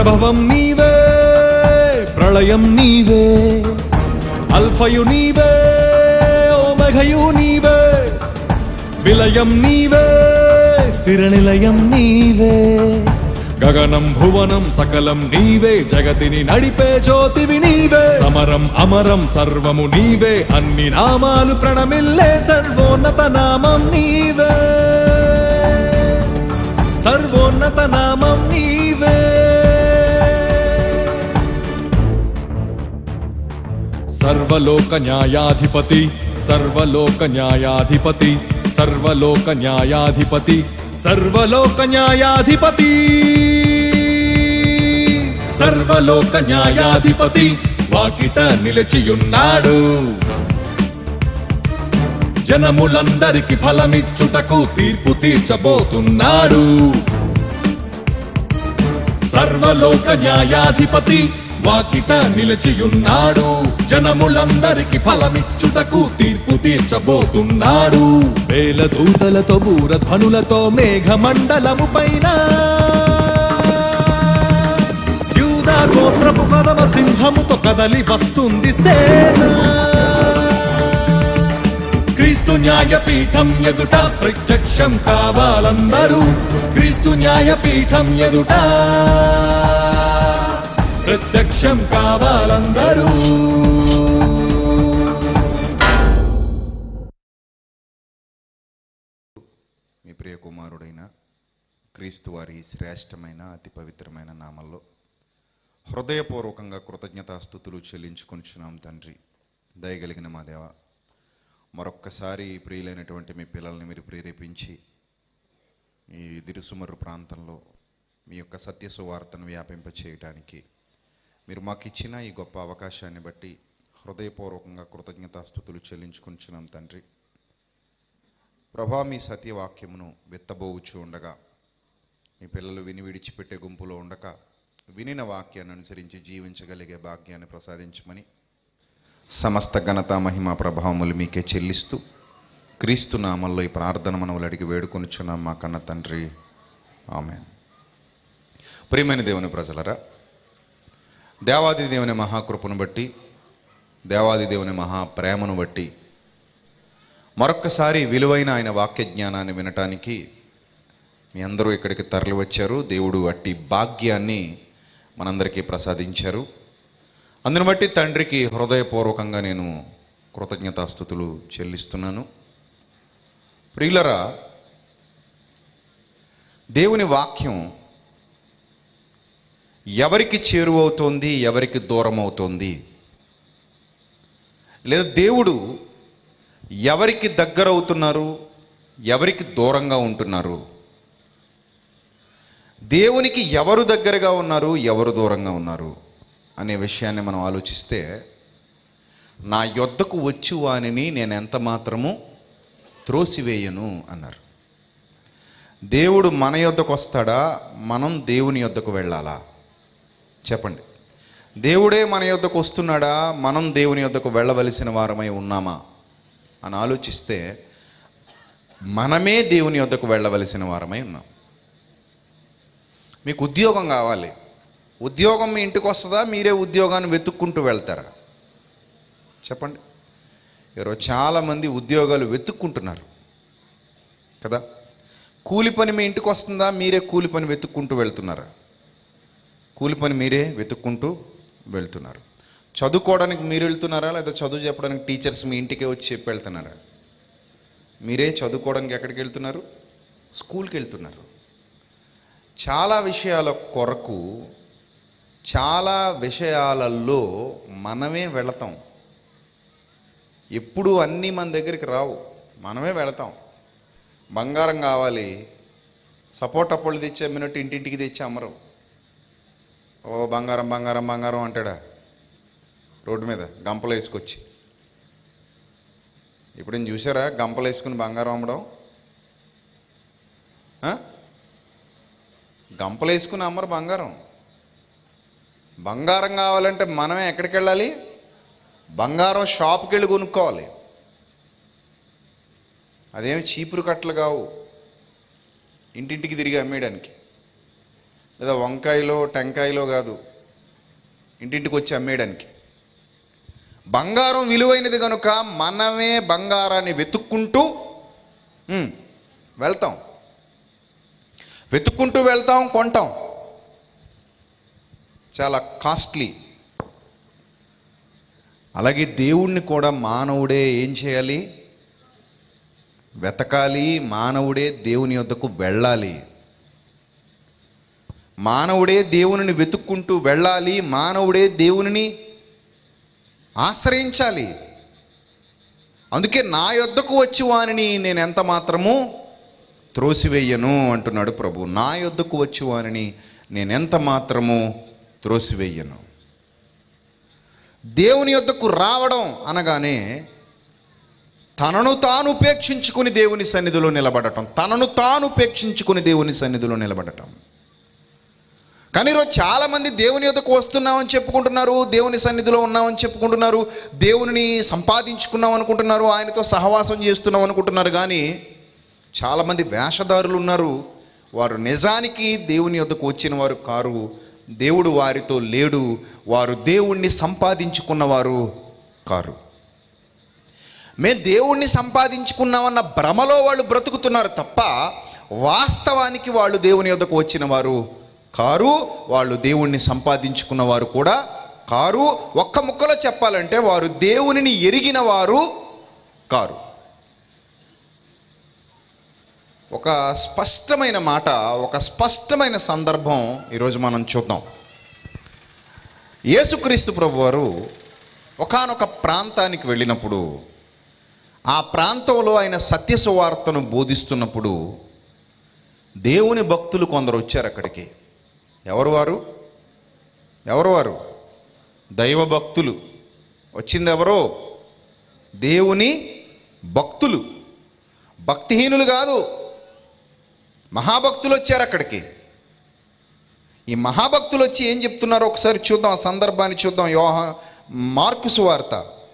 ప్రభవం నీవే ప్రళయం నీవే అల్ఫయు నీవే ఓమఘయు నీవే విలయం నీవే స్థిర నిలయం నీవే గగనం భువనం సకలం నీవే జగతిని నడిపే జ్యోతివి నీవే సమరం అమరం సర్వము నీవే అన్ని నామాలు ప్రణమిల్లే సర్వోన్నత నామం నీవే సర్వోన్నత నామం నీవే సర్వలోక న్యాయాధిపతి సర్వలోక న్యాయాధిపతి సర్వలోక న్యాయాధిపతి సర్వలోక న్యాయాధిపతి సర్వలోక న్యాయాధిపతి వాకిట నిలిచియున్నాడు జనములందరికి ఫలమిచ్చుటకు తీర్పు తీర్చబోతున్నాడు సర్వలోక న్యాయాధిపతి వాకిట నిలిచియున్నాడు జనములందరికి ఫలమిచ్చుటకు తీర్పు తీర్చబోతున్నాడు వేల దూతలతో బూరధ్వనులతో మేఘమండలము పైన యూదా గోత్రపు కదమ సింహముతో కదలి వస్తుంది సేన క్రీస్తు న్యాయపీఠం ఎదుట ప్రత్యక్షం కావాలందరూ క్రీస్తు న్యాయపీఠం ఎదుట ప్రత్యక్షం కావాలందరూ మీ ప్రియ కుమారుడైన క్రీస్తు వారి శ్రేష్టమైన అతి పవిత్రమైన నామంలో హృదయపూర్వకంగా కృతజ్ఞతాస్థుతులు చెల్లించుకొనిచున్నాం తండ్రి దయగలిగిన మా దేవ మరొక్కసారి ప్రియులైనటువంటి మీ పిల్లల్ని మీరు ప్రేరేపించి ఈ దిరుసుమర్రు ప్రాంతంలో మీ యొక్క సత్య సువార్తను వ్యాపింప చేయడానికి మీరు మాకు ఇచ్చిన ఈ గొప్ప అవకాశాన్ని బట్టి హృదయపూర్వకంగా కృతజ్ఞతాస్థుతులు చెల్లించుకొనిచున్నాం తండ్రి ప్రభా మీ సత్యవాక్యమును విత్తబోవుచు ఉండగా మీ పిల్లలు విని విడిచిపెట్టే గుంపులో ఉండక వినిన వాక్యాన్ని అనుసరించి జీవించగలిగే భాగ్యాన్ని ప్రసాదించమని సమస్త ఘనత మహిమ ప్రభావములు మీకే చెల్లిస్తూ క్రీస్తు నామంలో ఈ ప్రార్థన మనవులు అడిగి వేడుకొనిచున్నాం మా కన్న తండ్రి ఆమె ప్రియమైన దేవుని ప్రజలరా దేవాది దేవుని మహాకృపను బట్టి దేవాది దేవుని మహా ప్రేమను బట్టి మరొక్కసారి విలువైన ఆయన వాక్య జ్ఞానాన్ని వినటానికి మీ అందరూ ఇక్కడికి తరలి వచ్చారు దేవుడు అట్టి భాగ్యాన్ని మనందరికీ ప్రసాదించారు అందును బట్టి తండ్రికి హృదయపూర్వకంగా నేను కృతజ్ఞతాస్థుతులు చెల్లిస్తున్నాను ప్రియులరా దేవుని వాక్యం ఎవరికి చేరువవుతోంది ఎవరికి దూరం అవుతోంది లేదా దేవుడు ఎవరికి దగ్గర అవుతున్నారు ఎవరికి దూరంగా ఉంటున్నారు దేవునికి ఎవరు దగ్గరగా ఉన్నారు ఎవరు దూరంగా ఉన్నారు అనే విషయాన్ని మనం ఆలోచిస్తే నా యొద్దకు వచ్చు వానిని నేను ఎంత మాత్రము త్రోసివేయను అన్నారు దేవుడు మన యొద్దకు వస్తాడా మనం దేవుని యొద్దకు వెళ్ళాలా చెప్పండి దేవుడే మన యొద్దకు వస్తున్నాడా మనం దేవుని యొద్దకు వెళ్ళవలసిన వారమై ఉన్నామా అని ఆలోచిస్తే మనమే దేవుని యొద్దకు వెళ్ళవలసిన వారమై ఉన్నాం మీకు ఉద్యోగం కావాలి ఉద్యోగం మీ ఇంటికి వస్తుందా మీరే ఉద్యోగాన్ని వెతుక్కుంటూ వెళ్తారా చెప్పండి ఈరోజు చాలామంది ఉద్యోగాలు వెతుక్కుంటున్నారు కదా కూలి పని మీ ఇంటికి వస్తుందా మీరే కూలి పని వెతుక్కుంటూ వెళ్తున్నారా కూలి పని మీరే వెతుక్కుంటూ వెళ్తున్నారు చదువుకోవడానికి మీరు వెళ్తున్నారా లేదా చదువు చెప్పడానికి టీచర్స్ మీ ఇంటికే వచ్చి చెప్పి వెళ్తున్నారా మీరే చదువుకోవడానికి ఎక్కడికి వెళ్తున్నారు స్కూల్కి వెళ్తున్నారు చాలా విషయాల కొరకు చాలా విషయాలలో మనమే వెళతాం ఎప్పుడు అన్నీ మన దగ్గరికి రావు మనమే వెళతాం బంగారం కావాలి సపోటా పళ్ళు తెచ్చి అమ్మినట్టు ఇంటింటికి తెచ్చి అమ్మరు ఓ బంగారం బంగారం బంగారం అంటాడా రోడ్డు మీద గంపలు వేసుకొచ్చి ఇప్పుడు నేను చూసారా గంపలు వేసుకుని బంగారం అమ్మడం ఆ? గంపలు వేసుకుని అమ్మరు బంగారం బంగారం కావాలంటే మనమే ఎక్కడికి వెళ్ళాలి బంగారం షాప్కి వెళ్ళి కొనుక్కోవాలి అదేమి చీపురు కట్టలు కావు ఇంటింటికి తిరిగి అమ్మేయడానికి లేదా వంకాయలో టెంకాయలో కాదు ఇంటింటికి వచ్చి అమ్మేయడానికి బంగారం విలువైనది కనుక మనమే బంగారాన్ని వెతుక్కుంటూ ఉమ్, వెళ్తాం వెతుక్కుంటూ వెళ్తాం కొంటాం చాలా కాస్ట్లీ అలాగే దేవుణ్ణి కూడా మానవుడే ఏం చేయాలి వెతకాలి మానవుడే దేవుని యొద్దకు వెళ్ళాలి మానవుడే దేవునిని వెతుక్కుంటూ వెళ్ళాలి మానవుడే దేవునిని ఆశ్రయించాలి అందుకే నా యొద్దకు వచ్చి వానిని నేను ఎంత మాత్రము త్రోసివేయను అంటున్నాడు ప్రభు నా యొద్దకు వచ్చి వానిని నేను ఎంత మాత్రము త్రోసివేయను దేవుని యొద్దకు రావడం అనగానే తనను తాను ఉపేక్షించుకుని దేవుని సన్నిధిలో నిలబడటం తనను తాను ఉపేక్షించుకుని దేవుని సన్నిధిలో నిలబడటం కానీ ఈరోజు చాలామంది దేవుని యొద్దకు వస్తున్నామని చెప్పుకుంటున్నారు దేవుని సన్నిధిలో ఉన్నామని చెప్పుకుంటున్నారు దేవుని సంపాదించుకున్నాం అనుకుంటున్నారు ఆయనతో సహవాసం చేస్తున్నాం అనుకుంటున్నారు కానీ చాలామంది వేషధారులు ఉన్నారు వారు నిజానికి దేవుని యొద్దకు వచ్చిన వారు కారు దేవుడు వారితో లేడు వారు దేవుణ్ణి సంపాదించుకున్నవారు కారు మేము దేవుణ్ణి సంపాదించుకున్నామన్న భ్రమలో వాళ్ళు బ్రతుకుతున్నారు తప్ప వాస్తవానికి వాళ్ళు దేవుని యొద్దకు వచ్చిన వారు కారు వాళ్ళు దేవుణ్ణి సంపాదించుకున్న వారు కూడా కారు ఒక్క ముక్కలో చెప్పాలంటే వారు దేవునిని ఎరిగిన వారు కారు ఒక స్పష్టమైన మాట ఒక స్పష్టమైన సందర్భం ఈరోజు మనం చూద్దాం యేసుక్రీస్తు ప్రభు వారు ఒకానొక ప్రాంతానికి వెళ్ళినప్పుడు ఆ ప్రాంతంలో ఆయన సత్య సువార్తను బోధిస్తున్నప్పుడు దేవుని భక్తులు కొందరు వచ్చారు అక్కడికి ఎవరు వారు ఎవరు వారు దైవ భక్తులు వచ్చింది ఎవరో దేవుని భక్తులు భక్తిహీనులు కాదు మహాభక్తులు వచ్చారు అక్కడికి ఈ మహాభక్తులు వచ్చి ఏం చెప్తున్నారో ఒకసారి చూద్దాం ఆ సందర్భాన్ని చూద్దాం యోహ మార్కు సువార్త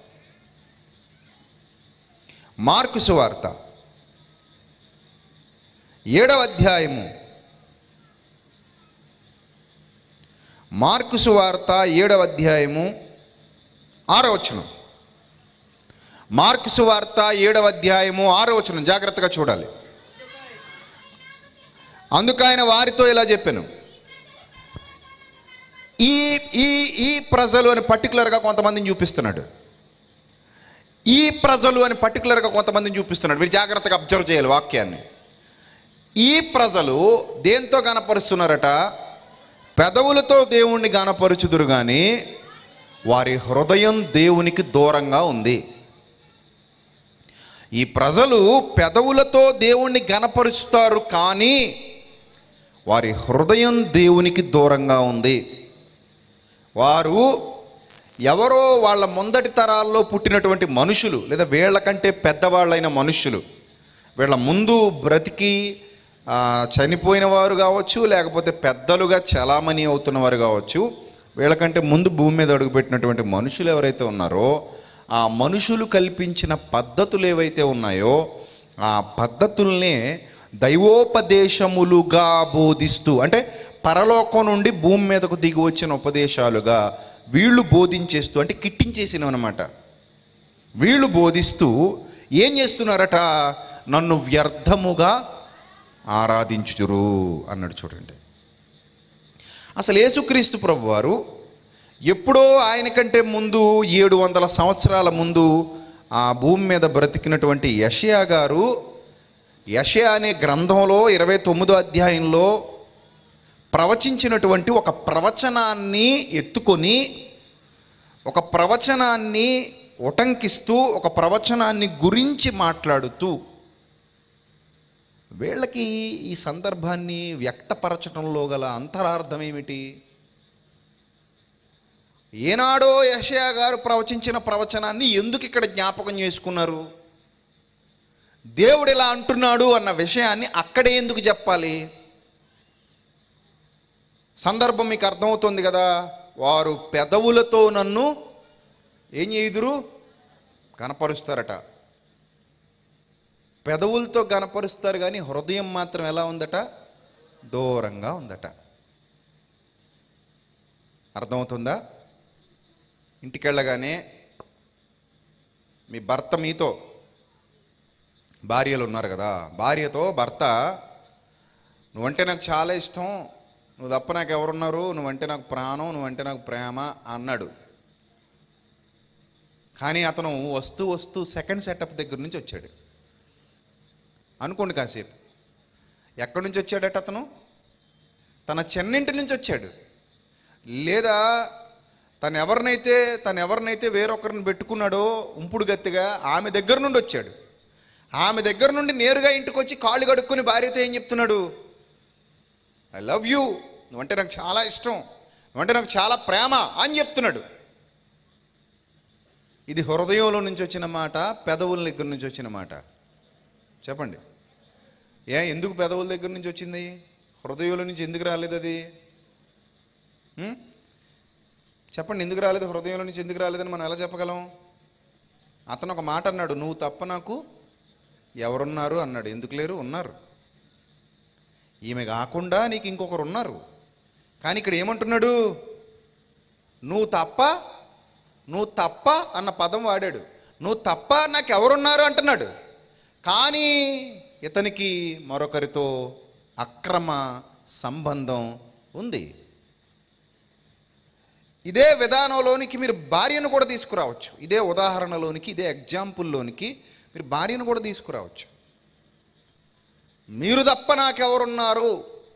మార్కు సువార్త ఏడవ అధ్యాయము మార్కు సువార్త ఏడవ అధ్యాయము ఆరో వచనం మార్కు సువార్త ఏడవ అధ్యాయము ఆరో వచనం జాగ్రత్తగా చూడాలి అందుకు ఆయన వారితో ఇలా చెప్పాను ఈ ఈ ఈ ప్రజలు అని పర్టికులర్గా కొంతమందిని చూపిస్తున్నాడు ఈ ప్రజలు అని పర్టికులర్గా కొంతమందిని చూపిస్తున్నాడు మీరు జాగ్రత్తగా అబ్జర్వ్ చేయాలి వాక్యాన్ని ఈ ప్రజలు దేంతో గనపరుస్తున్నారట పెదవులతో దేవుణ్ణి గనపరుచుదురు కానీ వారి హృదయం దేవునికి దూరంగా ఉంది ఈ ప్రజలు పెదవులతో దేవుణ్ణి గనపరుచుతారు కానీ వారి హృదయం దేవునికి దూరంగా ఉంది వారు ఎవరో వాళ్ళ ముందటి తరాల్లో పుట్టినటువంటి మనుషులు లేదా వీళ్ళకంటే పెద్దవాళ్ళైన మనుషులు వీళ్ళ ముందు బ్రతికి ఆ, చనిపోయిన వారు కావచ్చు లేకపోతే పెద్దలుగా చలామణి అవుతున్న వారు కావచ్చు వీళ్ళకంటే ముందు భూమి మీద అడుగుపెట్టినటువంటి మనుషులు ఎవరైతే ఉన్నారో ఆ మనుషులు కల్పించిన పద్ధతులు ఏవైతే ఉన్నాయో ఆ పద్ధతుల్నే దైవోపదేశములుగా బోధిస్తూ అంటే పరలోకం నుండి భూమి మీదకు దిగి వచ్చిన ఉపదేశాలుగా వీళ్ళు బోధించేస్తూ అంటే కిట్టించేసినవి అనమాట వీళ్ళు బోధిస్తూ ఏం చేస్తున్నారట నన్ను వ్యర్థముగా ఆరాధించుచురు అన్నాడు చూడండి అసలు యేసుక్రీస్తు ప్రభు వారు ఎప్పుడో ఆయన కంటే ముందు ఏడు వందల సంవత్సరాల ముందు ఆ భూమి మీద బ్రతికినటువంటి యషయా గారు యషయా అనే గ్రంథంలో ఇరవై తొమ్మిదో అధ్యాయంలో ప్రవచించినటువంటి ఒక ప్రవచనాన్ని ఎత్తుకొని ఒక ప్రవచనాన్ని ఉటంకిస్తూ ఒక ప్రవచనాన్ని గురించి మాట్లాడుతూ వీళ్ళకి ఈ సందర్భాన్ని వ్యక్తపరచడంలో గల అంతరార్థం ఏమిటి ఏనాడో యషయా గారు ప్రవచించిన ప్రవచనాన్ని ఎందుకు ఇక్కడ జ్ఞాపకం చేసుకున్నారు దేవుడు ఇలా అంటున్నాడు అన్న విషయాన్ని అక్కడే ఎందుకు చెప్పాలి సందర్భం మీకు అర్థమవుతుంది కదా వారు పెదవులతో నన్ను ఏం చేయుదురు కనపరుస్తారట పెదవులతో కనపరుస్తారు కానీ హృదయం మాత్రం ఎలా ఉందట దూరంగా ఉందట అర్థమవుతుందా ఇంటికి వెళ్ళగానే మీ భర్త మీతో భార్యలు ఉన్నారు కదా భార్యతో భర్త నువ్వంటే నాకు చాలా ఇష్టం నువ్వు తప్ప నాకు ఎవరున్నారు నువ్వంటే నాకు ప్రాణం నువ్వంటే నాకు ప్రేమ అన్నాడు కానీ అతను వస్తూ వస్తూ సెకండ్ సెటప్ దగ్గర నుంచి వచ్చాడు అనుకోండి కాసేపు ఎక్కడి నుంచి వచ్చాడట అతను తన చెన్నింటి నుంచి వచ్చాడు లేదా తను ఎవరినైతే తను ఎవరినైతే వేరొకరిని పెట్టుకున్నాడో ఉంపుడు గత్తిగా ఆమె దగ్గర నుండి వచ్చాడు ఆమె దగ్గర నుండి నేరుగా ఇంటికి వచ్చి కాళ్ళు కడుక్కొని భార్యతో ఏం చెప్తున్నాడు ఐ లవ్ యూ నువ్వంటే నాకు చాలా ఇష్టం నువ్వంటే నాకు చాలా ప్రేమ అని చెప్తున్నాడు ఇది హృదయంలో నుంచి వచ్చిన మాట పెదవుల దగ్గర నుంచి వచ్చిన మాట చెప్పండి ఏ ఎందుకు పెదవుల దగ్గర నుంచి వచ్చింది హృదయంలో నుంచి ఎందుకు రాలేదు అది ఉం? చెప్పండి ఎందుకు రాలేదు హృదయంలో నుంచి ఎందుకు రాలేదని మనం ఎలా చెప్పగలం అతను ఒక మాట అన్నాడు నువ్వు తప్ప నాకు ఎవరున్నారు అన్నాడు ఎందుకు లేరు ఉన్నారు ఈమె కాకుండా నీకు ఇంకొకరు ఉన్నారు కానీ ఇక్కడ ఏమంటున్నాడు నువ్వు తప్ప నువ్వు తప్ప అన్న పదం వాడాడు నువ్వు తప్ప నాకు ఎవరున్నారు అంటున్నాడు కానీ ఇతనికి మరొకరితో అక్రమ సంబంధం ఉంది ఇదే విధానంలోనికి మీరు భార్యను కూడా తీసుకురావచ్చు ఇదే ఉదాహరణలోనికి ఇదే ఎగ్జాంపుల్లోనికి మీరు భార్యను కూడా తీసుకురావచ్చు మీరు తప్ప నాకెవరున్నారు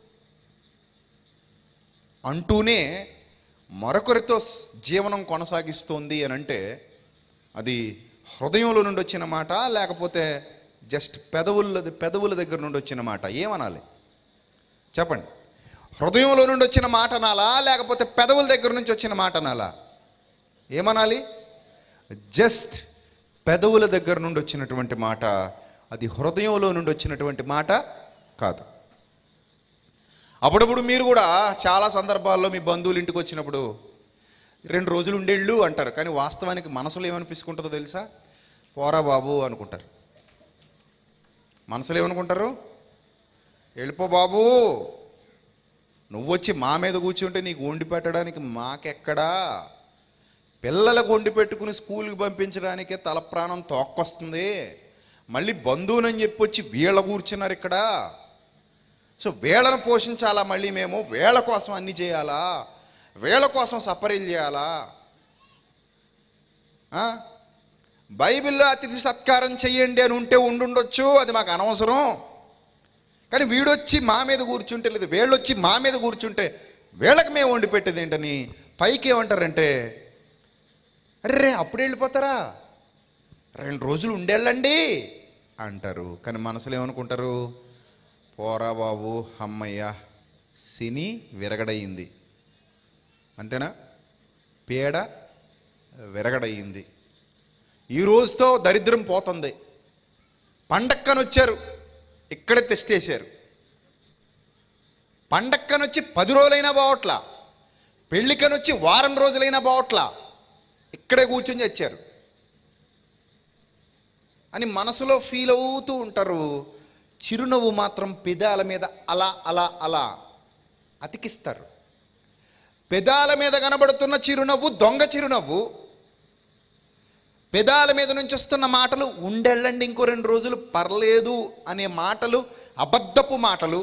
అంటూనే మరొకరితో స్- జీవనం కొనసాగిస్తోంది అని అంటే అది హృదయంలో నుండి వచ్చిన మాట లేకపోతే జస్ట్ పెదవుల పెదవుల దగ్గర నుండి వచ్చిన మాట ఏమనాలి చెప్పండి హృదయంలో నుండి వచ్చిన మాట అనాలా లేకపోతే పెదవుల దగ్గర నుంచి వచ్చిన మాట అనాలా ఏమనాలి జస్ట్ పెదవుల దగ్గర నుండి వచ్చినటువంటి మాట అది హృదయంలో నుండి వచ్చినటువంటి మాట కాదు అప్పుడప్పుడు మీరు కూడా చాలా సందర్భాల్లో మీ బంధువులు ఇంటికి వచ్చినప్పుడు రెండు రోజులు ఉండేళ్ళు అంటారు కానీ వాస్తవానికి మనసులో ఏమనిపించుకుంటుందో తెలుసా పోరా బాబు అనుకుంటారు మనసులో ఏమనుకుంటారు వెళ్ళిపో బాబు నువ్వు వచ్చి మా మీద కూర్చుంటే నీకు వండి పెట్టడానికి మాకెక్కడా పిల్లలకు వండి పెట్టుకుని స్కూల్కి పంపించడానికే తల ప్రాణం తోక్కొస్తుంది మళ్ళీ బంధువునని చెప్పి వచ్చి వీళ్ళ కూర్చున్నారు ఇక్కడ సో వీళ్ళను పోషించాలా మళ్ళీ మేము వీళ్ళ కోసం అన్ని చేయాలా వీళ్ళ కోసం సపరీలు చేయాలా ఆ? బైబిల్లో అతిథి సత్కారం చెయ్యండి అని ఉంటే ఉండుండొచ్చు అది మాకు అనవసరం కానీ వీడొచ్చి మా మీద కూర్చుంటే లేదు వీళ్ళొచ్చి మా మీద కూర్చుంటే వీళ్ళకి మేము వండి పెట్టేది ఏంటని పైకి ఏమంటారంటే అరే అప్పుడు వెళ్ళిపోతారా రెండు రోజులు ఉండేళ్ళండి అంటారు కానీ మనసులో ఏమనుకుంటారు పోరా బాబు అమ్మయ్య సిని విరగడయింది అంతేనా పేడ విరగడయింది ఈ రోజుతో దరిద్రం పోతుంది పండక్కని వచ్చారు ఇక్కడే తెస్టేశారు పండక్కనొచ్చి పది రోజులైనా బావట్లా పెళ్ళికనొచ్చి వారం రోజులైనా బావట్లా ఇక్కడే కూర్చొని చచ్చారు అని మనసులో ఫీల్ అవుతూ ఉంటారు చిరునవ్వు మాత్రం పెదాల మీద అలా అలా అలా అతికిస్తారు పెదాల మీద కనబడుతున్న చిరునవ్వు దొంగ చిరునవ్వు పెదాల మీద నుంచి వస్తున్న మాటలు ఉండెళ్ళండి ఇంకో రెండు రోజులు పర్లేదు అనే మాటలు అబద్ధపు మాటలు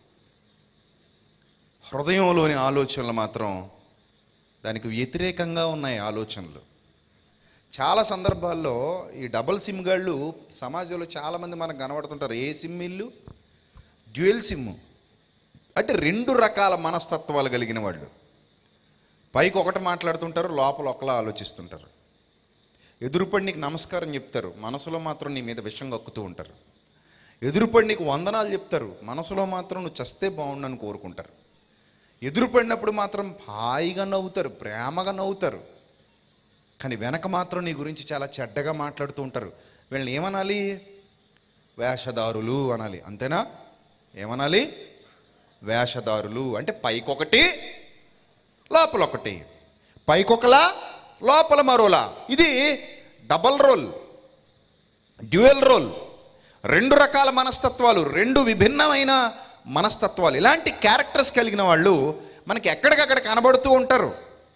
హృదయంలోని ఆలోచనలు మాత్రం దానికి వ్యతిరేకంగా ఉన్నాయి ఆలోచనలు చాలా సందర్భాల్లో ఈ డబల్ సిమ్ గాళ్ళు సమాజంలో చాలామంది మనకు కనబడుతుంటారు ఏ సిమ్ ఇల్లు డ్యూయల్ సిమ్ అంటే రెండు రకాల మనస్తత్వాలు కలిగిన వాళ్ళు పైకి ఒకటి మాట్లాడుతుంటారు లోపల ఒకలా ఆలోచిస్తుంటారు ఎదురుపడి నీకు నమస్కారం చెప్తారు మనసులో మాత్రం నీ మీద విషం కక్కుతూ ఉంటారు ఎదురుపడి నీకు వందనాలు చెప్తారు మనసులో మాత్రం నువ్వు చస్తే బాగుండని కోరుకుంటారు ఎదురుపడినప్పుడు మాత్రం హాయిగా నవ్వుతారు ప్రేమగా నవ్వుతారు కానీ వెనక మాత్రం నీ గురించి చాలా చెడ్డగా మాట్లాడుతూ ఉంటారు వీళ్ళని ఏమనాలి వేషధారులు అనాలి అంతేనా ఏమనాలి వేషధారులు అంటే పైకొకటి లోపల ఒకటి పైకొకలా లోపల మరోలా ఇది డబల్ రోల్ డ్యూయల్ రోల్ రెండు రకాల మనస్తత్వాలు రెండు విభిన్నమైన మనస్తత్వాలు ఇలాంటి క్యారెక్టర్స్ కలిగిన వాళ్ళు మనకి ఎక్కడికక్కడ కనబడుతూ ఉంటారు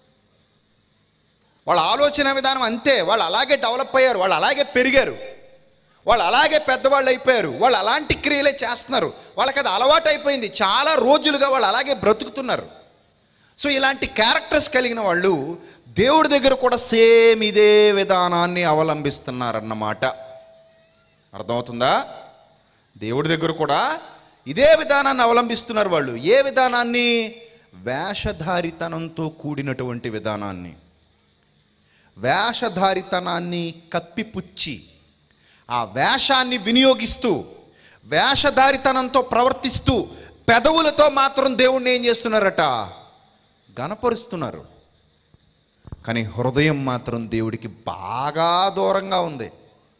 వాళ్ళ ఆలోచన విధానం అంతే వాళ్ళు అలాగే డెవలప్ అయ్యారు వాళ్ళు అలాగే పెరిగారు వాళ్ళు అలాగే పెద్దవాళ్ళు అయిపోయారు వాళ్ళు అలాంటి క్రియలే చేస్తున్నారు వాళ్ళకి అది అలవాటు అయిపోయింది చాలా రోజులుగా వాళ్ళు అలాగే బ్రతుకుతున్నారు సో ఇలాంటి క్యారెక్టర్స్ కలిగిన వాళ్ళు దేవుడి దగ్గర కూడా సేమ్ ఇదే విధానాన్ని అవలంబిస్తున్నారన్నమాట అర్థమవుతుందా దేవుడి దగ్గర కూడా ఇదే విధానాన్ని అవలంబిస్తున్నారు వాళ్ళు ఏ విధానాన్ని వేషధారితనంతో కూడినటువంటి విధానాన్ని వేషధారితనాన్ని కప్పిపుచ్చి ఆ వేషాన్ని వినియోగిస్తూ వేషధారితనంతో ప్రవర్తిస్తూ పెదవులతో మాత్రం దేవుణ్ణి ఏం చేస్తున్నారట గనపరుస్తున్నారు కానీ హృదయం మాత్రం దేవుడికి బాగా దూరంగా ఉంది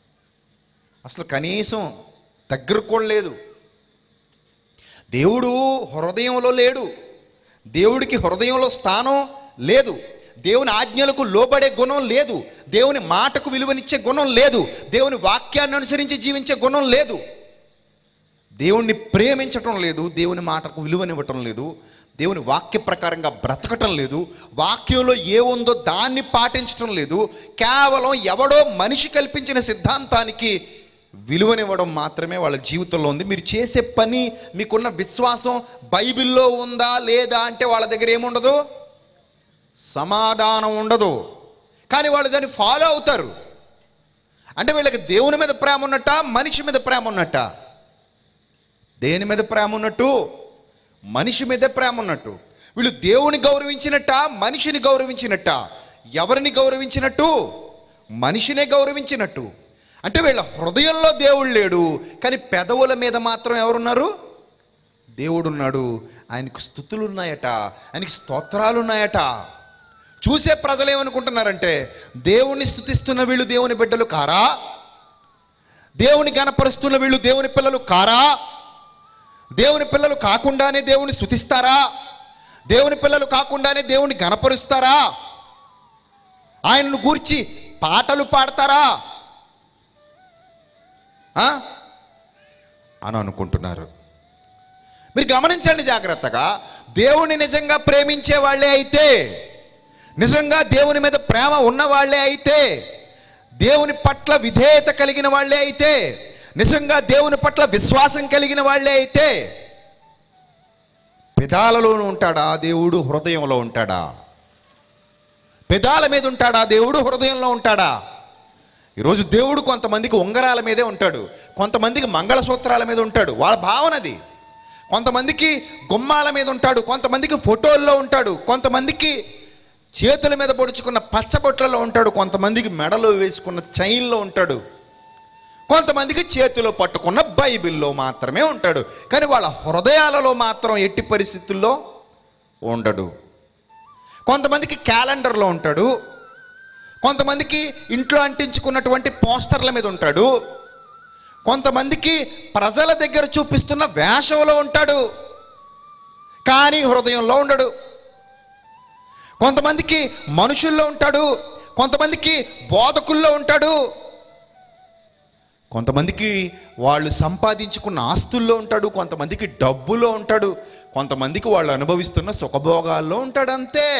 అసలు కనీసం దగ్గర కూడా లేదు దేవుడు హృదయంలో లేడు దేవుడికి హృదయంలో స్థానం లేదు దేవుని ఆజ్ఞలకు లోబడే గుణం లేదు దేవుని మాటకు విలువనిచ్చే గుణం లేదు దేవుని వాక్యాన్ని అనుసరించి జీవించే గుణం లేదు దేవుణ్ణి ప్రేమించటం లేదు దేవుని మాటకు విలువనివ్వటం లేదు దేవుని వాక్య ప్రకారంగా బ్రతకటం లేదు వాక్యంలో ఏ ఉందో దాన్ని పాటించటం లేదు కేవలం ఎవడో మనిషి కల్పించిన సిద్ధాంతానికి విలువనివ్వడం మాత్రమే వాళ్ళ జీవితంలో ఉంది మీరు చేసే పని మీకున్న విశ్వాసం బైబిల్లో ఉందా లేదా అంటే వాళ్ళ దగ్గర ఏముండదు సమాధానం ఉండదు కానీ వాళ్ళు దాన్ని ఫాలో అవుతారు అంటే వీళ్ళకి దేవుని మీద ప్రేమ ఉన్నట్ట మనిషి మీద ప్రేమ ఉన్నట్ట దేని మీద ప్రేమ ఉన్నట్టు మనిషి మీదే ప్రేమ ఉన్నట్టు వీళ్ళు దేవుని గౌరవించినట్ట మనిషిని గౌరవించినట్ట ఎవరిని గౌరవించినట్టు మనిషినే గౌరవించినట్టు అంటే వీళ్ళ హృదయంలో దేవుడు లేడు కానీ పెదవుల మీద మాత్రం ఎవరున్నారు దేవుడు ఉన్నాడు ఆయనకు స్థుతులు ఉన్నాయట ఆయనకి స్తోత్రాలు ఉన్నాయట చూసే ప్రజలు ఏమనుకుంటున్నారంటే దేవుణ్ణి స్థుతిస్తున్న వీళ్ళు దేవుని బిడ్డలు కారా దేవుని గనపరుస్తున్న వీళ్ళు దేవుని పిల్లలు కారా దేవుని పిల్లలు కాకుండానే దేవుని స్థుతిస్తారా దేవుని పిల్లలు కాకుండానే దేవుని గనపరుస్తారా ఆయనను గూర్చి పాటలు పాడతారా ఆ? అని అనుకుంటున్నారు మీరు గమనించండి జాగ్రత్తగా దేవుని నిజంగా ప్రేమించే వాళ్ళే అయితే నిజంగా దేవుని మీద ప్రేమ ఉన్న వాళ్ళే అయితే దేవుని పట్ల విధేయత కలిగిన వాళ్ళే అయితే నిజంగా దేవుని పట్ల విశ్వాసం కలిగిన వాళ్ళే అయితే పెదాలలోనూ ఉంటాడా దేవుడు హృదయంలో ఉంటాడా పెదాల మీద ఉంటాడా దేవుడు హృదయంలో ఉంటాడా ఈరోజు దేవుడు కొంతమందికి ఉంగరాల మీదే ఉంటాడు కొంతమందికి మంగళసూత్రాల మీద ఉంటాడు వాళ్ళ భావన అది కొంతమందికి గుమ్మాల మీద ఉంటాడు కొంతమందికి ఫోటోల్లో ఉంటాడు కొంతమందికి చేతుల మీద పొడుచుకున్న పచ్చబొట్లలో ఉంటాడు కొంతమందికి మెడలో వేసుకున్న చైన్లో ఉంటాడు కొంతమందికి చేతిలో పట్టుకున్న బైబిల్లో మాత్రమే ఉంటాడు కానీ వాళ్ళ హృదయాలలో మాత్రం ఎట్టి పరిస్థితుల్లో ఉండడు కొంతమందికి క్యాలెండర్లో ఉంటాడు కొంతమందికి ఇంట్లో అంటించుకున్నటువంటి పోస్టర్ల మీద ఉంటాడు కొంతమందికి ప్రజల దగ్గర చూపిస్తున్న వేషంలో ఉంటాడు కానీ హృదయంలో ఉండడు కొంతమందికి మనుషుల్లో ఉంటాడు కొంతమందికి బోధకుల్లో ఉంటాడు కొంతమందికి వాళ్ళు సంపాదించుకున్న ఆస్తుల్లో ఉంటాడు కొంతమందికి డబ్బులో ఉంటాడు కొంతమందికి వాళ్ళు అనుభవిస్తున్న సుఖభోగాల్లో ఉంటాడు అంతే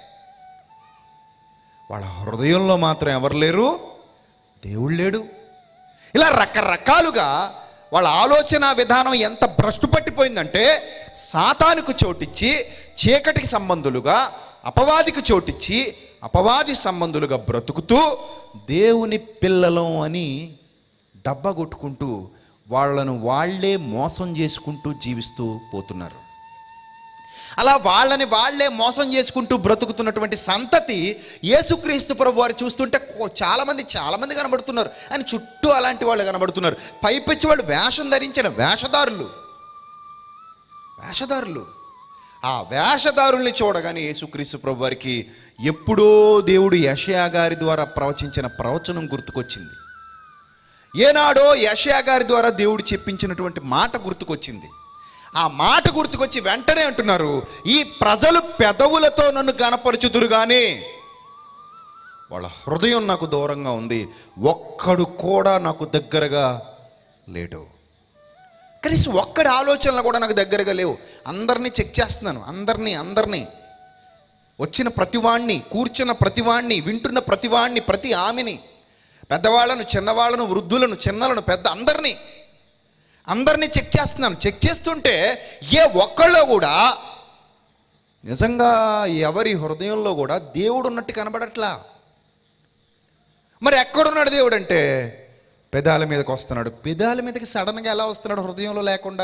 వాళ్ళ హృదయంలో మాత్రం ఎవరు లేరు దేవుడు లేడు ఇలా రకరకాలుగా వాళ్ళ ఆలోచన విధానం ఎంత భ్రష్టు పట్టిపోయిందంటే సాతానుకు చోటిచ్చి చీకటికి సంబంధులుగా అపవాదికి చోటిచ్చి అపవాది సంబంధులుగా బ్రతుకుతూ దేవుని పిల్లలం అని డబ్బా కొట్టుకుంటూ వాళ్ళను వాళ్ళే మోసం చేసుకుంటూ జీవిస్తూ పోతున్నారు అలా వాళ్ళని వాళ్ళే మోసం చేసుకుంటూ బ్రతుకుతున్నటువంటి సంతతి యేసుక్రీస్తు ప్రభు వారు చూస్తుంటే కో- చాలామంది చాలామంది కనబడుతున్నారు అని చుట్టూ అలాంటి వాళ్ళు కనబడుతున్నారు పైపెచ్చి వాళ్ళు వేషం ధరించిన వేషధారులు వేషధారులు ఆ వేషధారుల్ని చూడగానే యేసుక్రీస్తు ప్రభు వారికి ఎప్పుడో దేవుడు యషయా గారి ద్వారా ప్రవచించిన ప్రవచనం గుర్తుకొచ్చింది ఏనాడో యషయా గారి ద్వారా దేవుడు చెప్పించినటువంటి మాట గుర్తుకొచ్చింది ఆ మాట గుర్తుకొచ్చి వెంటనే అంటున్నారు ఈ ప్రజలు పెదవులతో నన్ను గనపరచుదురు కానీ వాళ్ళ హృదయం నాకు దూరంగా ఉంది ఒక్కడు కూడా నాకు దగ్గరగా లేడు కనీసం ఒక్కడి ఆలోచనలు కూడా నాకు దగ్గరగా లేవు అందరినీ చెక్ చేస్తున్నాను అందరినీ అందరినీ వచ్చిన ప్రతివాణ్ణి కూర్చున్న ప్రతివాణ్ణి వింటున్న ప్రతివాణ్ణి ప్రతి ఆమెని పెద్దవాళ్ళను చిన్నవాళ్ళను వృద్ధులను చిన్నలను పెద్ద అందరినీ అందరినీ చెక్ చేస్తున్నాను చెక్ చేస్తుంటే ఏ ఒక్కళ్ళో కూడా నిజంగా ఎవరి హృదయంలో కూడా దేవుడు ఉన్నట్టు కనబడట్లా మరి ఎక్కడున్నాడు దేవుడు అంటే పెదాల మీదకి వస్తున్నాడు పెదాల మీదకి సడన్గా ఎలా వస్తున్నాడు హృదయంలో లేకుండా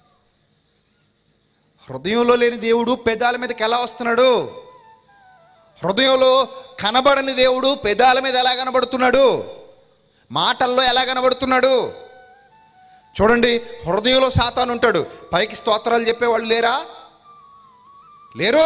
హృదయంలో లేని దేవుడు పెదాల మీదకి ఎలా వస్తున్నాడు హృదయంలో కనబడని దేవుడు పెదాల మీద ఎలా కనబడుతున్నాడు మాటల్లో ఎలా కనబడుతున్నాడు చూడండి హృదయంలో సాతాను ఉంటాడు పైకి స్తోత్రాలు చెప్పేవాళ్ళు లేరా లేరు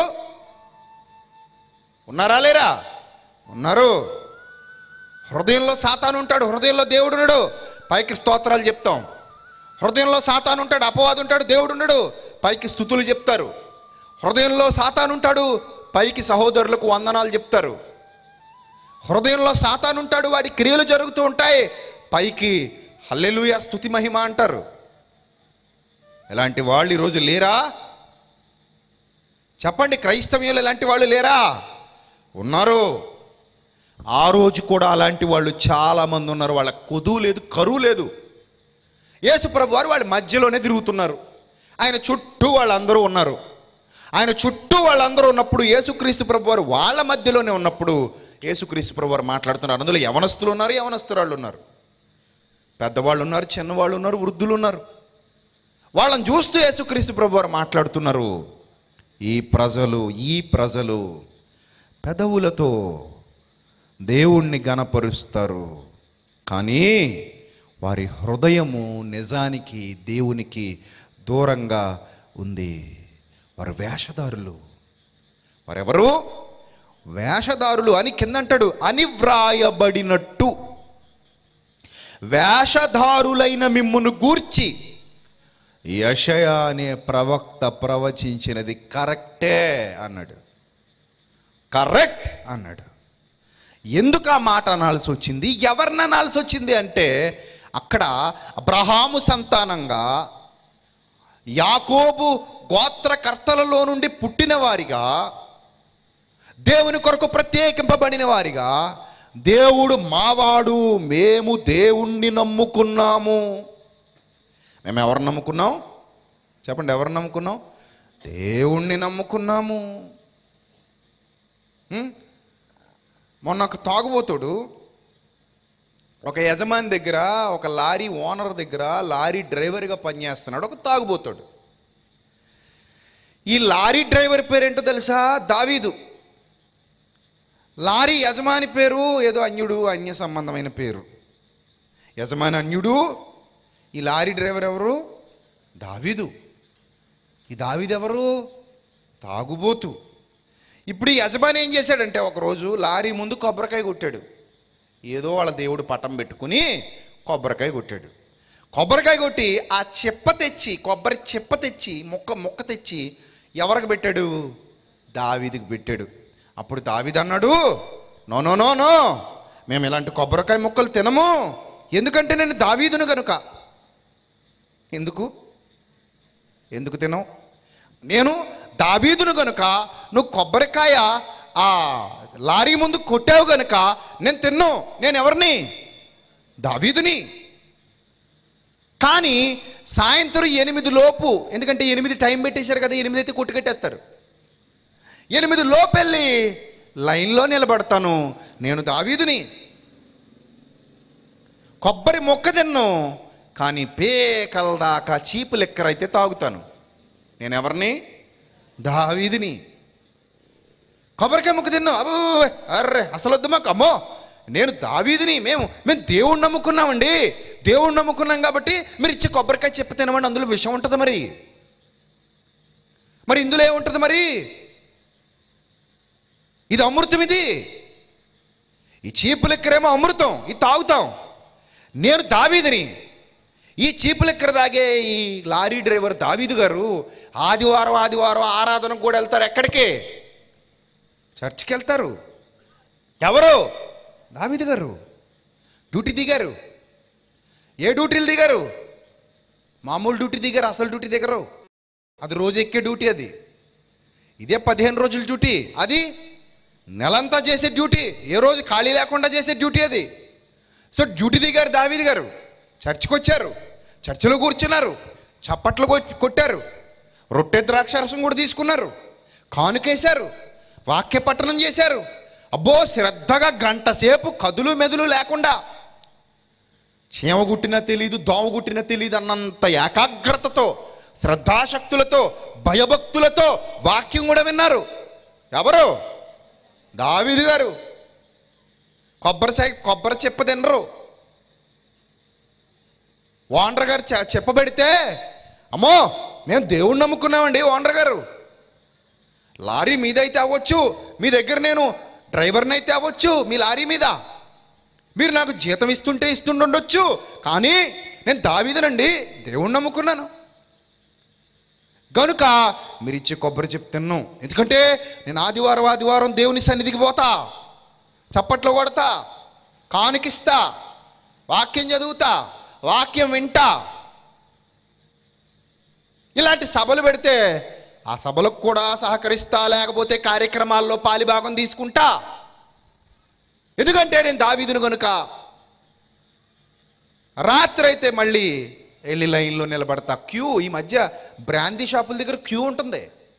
ఉన్నారా లేరా ఉన్నారు హృదయంలో సాతాను ఉంటాడు హృదయంలో దేవుడు ఉన్నాడు పైకి స్తోత్రాలు చెప్తాం హృదయంలో సాతాను ఉంటాడు అపవాదు ఉంటాడు దేవుడు ఉన్నాడు పైకి స్థుతులు చెప్తారు హృదయంలో సాతాను ఉంటాడు పైకి సహోదరులకు వందనాలు చెప్తారు హృదయంలో సాతాను ఉంటాడు వాడి క్రియలు జరుగుతూ ఉంటాయి పైకి హల్లెలూయా స్థుతి మహిమ అంటారు ఇలాంటి వాళ్ళు ఈరోజు లేరా చెప్పండి క్రైస్తవ్యులు ఇలాంటి వాళ్ళు లేరా ఉన్నారు ఆ రోజు కూడా అలాంటి వాళ్ళు చాలామంది ఉన్నారు వాళ్ళ కొదువు లేదు కరువు లేదు యేసుప్రభు వారు వాళ్ళ మధ్యలోనే తిరుగుతున్నారు ఆయన చుట్టూ వాళ్ళందరూ ఉన్నారు ఆయన చుట్టూ వాళ్ళందరూ ఉన్నప్పుడు యేసుక్రీస్తు ప్రభు వారు వాళ్ళ మధ్యలోనే ఉన్నప్పుడు యేసుక్రీస్తు ప్రభు వారు మాట్లాడుతున్నారు అందులో యవనస్తులు ఉన్నారు యవనస్తురాళ్ళు ఉన్నారు పెద్దవాళ్ళు ఉన్నారు చిన్నవాళ్ళు ఉన్నారు వృద్ధులు ఉన్నారు వాళ్ళని చూస్తూ యేసుక్రీస్తు ప్రభు వారు మాట్లాడుతున్నారు ఈ ప్రజలు ఈ ప్రజలు పెదవులతో దేవుణ్ణి గనపరుస్తారు కానీ వారి హృదయము నిజానికి దేవునికి దూరంగా ఉంది వారు వేషధారులు వారెవరు వేషధారులు అని కిందంటాడు అని వ్రాయబడినట్టు వేషధారులైన మిమ్మును గూర్చి యషయ అనే ప్రవక్త ప్రవచించినది కరెక్టే అన్నాడు కరెక్ట్ అన్నాడు ఎందుకు ఆ మాట అనాల్సి వచ్చింది ఎవరిని అనాల్సి వచ్చింది అంటే అక్కడ అబ్రహాము సంతానంగా యాకోబు గోత్రకర్తలలో నుండి పుట్టిన వారిగా దేవుని కొరకు ప్రత్యేకింపబడిన వారిగా దేవుడు మావాడు మేము దేవుణ్ణి నమ్ముకున్నాము మేము ఎవరిని నమ్ముకున్నాం చెప్పండి ఎవరిని నమ్ముకున్నాం దేవుణ్ణి నమ్ముకున్నాము హ్మ్? మొన్న ఒక తాగుబోతుడు ఒక యజమాని దగ్గర ఒక లారీ ఓనర్ దగ్గర లారీ డ్రైవర్గా పనిచేస్తున్నాడు ఒక తాగుబోతాడు ఈ లారీ డ్రైవర్ పేరేంటో తెలుసా దావీదు లారీ యజమాని పేరు ఏదో అన్యుడు అన్య సంబంధమైన పేరు యజమాని అన్యుడు ఈ లారీ డ్రైవర్ ఎవరు దావీదు ఈ దావీదు ఎవరు తాగుబోతు ఇప్పుడు ఈ యజమాని ఏం చేశాడంటే ఒకరోజు లారీ ముందు కొబ్బరికాయ కొట్టాడు ఏదో వాళ్ళ దేవుడు పటం పెట్టుకుని కొబ్బరికాయ కొట్టాడు కొబ్బరికాయ కొట్టి ఆ చెప్ప తెచ్చి కొబ్బరి చెప్ప తెచ్చి మొక్క మొక్క తెచ్చి ఎవరికి పెట్టాడు దావీదికి పెట్టాడు అప్పుడు దావీద్ అన్నాడు నో నో నో నో మేము ఇలాంటి కొబ్బరికాయ ముక్కలు తినము ఎందుకంటే నేను దావీదును కనుక ఎందుకు ఎందుకు తినవు నేను దావీదును గనుక నువ్వు కొబ్బరికాయ ఆ లారీ ముందు కొట్టావు గనుక నేను తిన్ను నేను ఎవరిని దావీదుని కానీ సాయంత్రం ఎనిమిది లోపు ఎందుకంటే ఎనిమిది టైం పెట్టేశారు కదా ఎనిమిది అయితే కొట్టుకెట్టేస్తారు ఎనిమిది లోపు వెళ్ళి లైన్లో నిలబడతాను నేను దావీదుని కొబ్బరి మొక్క తిన్ను కానీ పేకల దాకా చీపు లెక్కర అయితే తాగుతాను నేను ఎవరిని దావీదిని కొబ్బరికాయ ముక్క తిన్నాం అబ్బో అర్రే అసలు వద్దు మాకు అమ్మో నేను దావీదిని మేము మేము దేవుణ్ణి నమ్ముకున్నామండి దేవుణ్ణి నమ్ముకున్నాం కాబట్టి మీరు ఇచ్చే కొబ్బరికాయ చెప్పి తినమండి అందులో విషం ఉంటుంది మరి మరి ఇందులో ఏముంటుంది మరి ఇది అమృతం ఇది ఈ చీపు లెక్కరేమో అమృతం ఇది తాగుతాం నేను దావీదిని ఈ చీపు లెక్కర తాగే ఈ లారీ డ్రైవర్ దావీదు గారు ఆదివారం ఆదివారం ఆరాధనకు కూడా వెళ్తారు ఎక్కడికి చర్చికి వెళ్తారు ఎవరు దావీదు గారు డ్యూటీ దిగారు ఏ డ్యూటీలు దిగారు మామూలు డ్యూటీ దిగారు అసలు డ్యూటీ దిగరు అది రోజు ఎక్కే డ్యూటీ అది ఇదే పదిహేను రోజుల డ్యూటీ అది నెలంతా చేసే డ్యూటీ ఏ రోజు ఖాళీ లేకుండా చేసే డ్యూటీ అది సో డ్యూటీ దిగారు దావీది గారు చర్చికి వచ్చారు చర్చిలో కూర్చున్నారు చప్పట్లు కొట్- కొట్టారు రొట్టె ద్రాక్షరసం కూడా తీసుకున్నారు కానుకేశారు వాక్య పట్టణం చేశారు అబ్బో శ్రద్ధగా గంట సేపు కదులు మెదులు లేకుండా చీమ గుట్టినా తెలియదు దోమ గుట్టినా తెలియదు అన్నంత ఏకాగ్రతతో శ్రద్ధాశక్తులతో భయభక్తులతో వాక్యం కూడా విన్నారు ఎవరు దావీదు గారు కొబ్బరి చై కొబ్బరి చెప్ప తినరు ఓనర్ గారు చె- చెప్పబెడితే అమ్మో మేము దేవుణ్ణి నమ్ముకున్నామండి ఓనర్ గారు లారీ మీదైతే అవ్వచ్చు మీ దగ్గర నేను డ్రైవర్ని అయితే అవ్వచ్చు మీ లారీ మీద మీరు నాకు జీతం ఇస్తుంటే ఇస్తుండొచ్చు కానీ నేను దావీదనండి దేవుణ్ణి నమ్ముకున్నాను కనుక మీరు ఇచ్చే కొబ్బరి చెప్తున్నాను ఎందుకంటే నేను ఆదివారం ఆదివారం దేవుని సన్నిధికి పోతా చప్పట్లు కొడతా కానుకిస్తా వాక్యం చదువుతా వాక్యం వింటా ఇలాంటి సభలు పెడితే ఆ సభలకు కూడా సహకరిస్తా లేకపోతే కార్యక్రమాల్లో పాలిభాగం తీసుకుంటా ఎందుకంటే నేను దావీదును కనుక రాత్రి అయితే మళ్ళీ వెళ్ళి లైన్లో నిలబడతా క్యూ ఈ మధ్య బ్రాందీ షాపుల దగ్గర క్యూ ఉంటుంది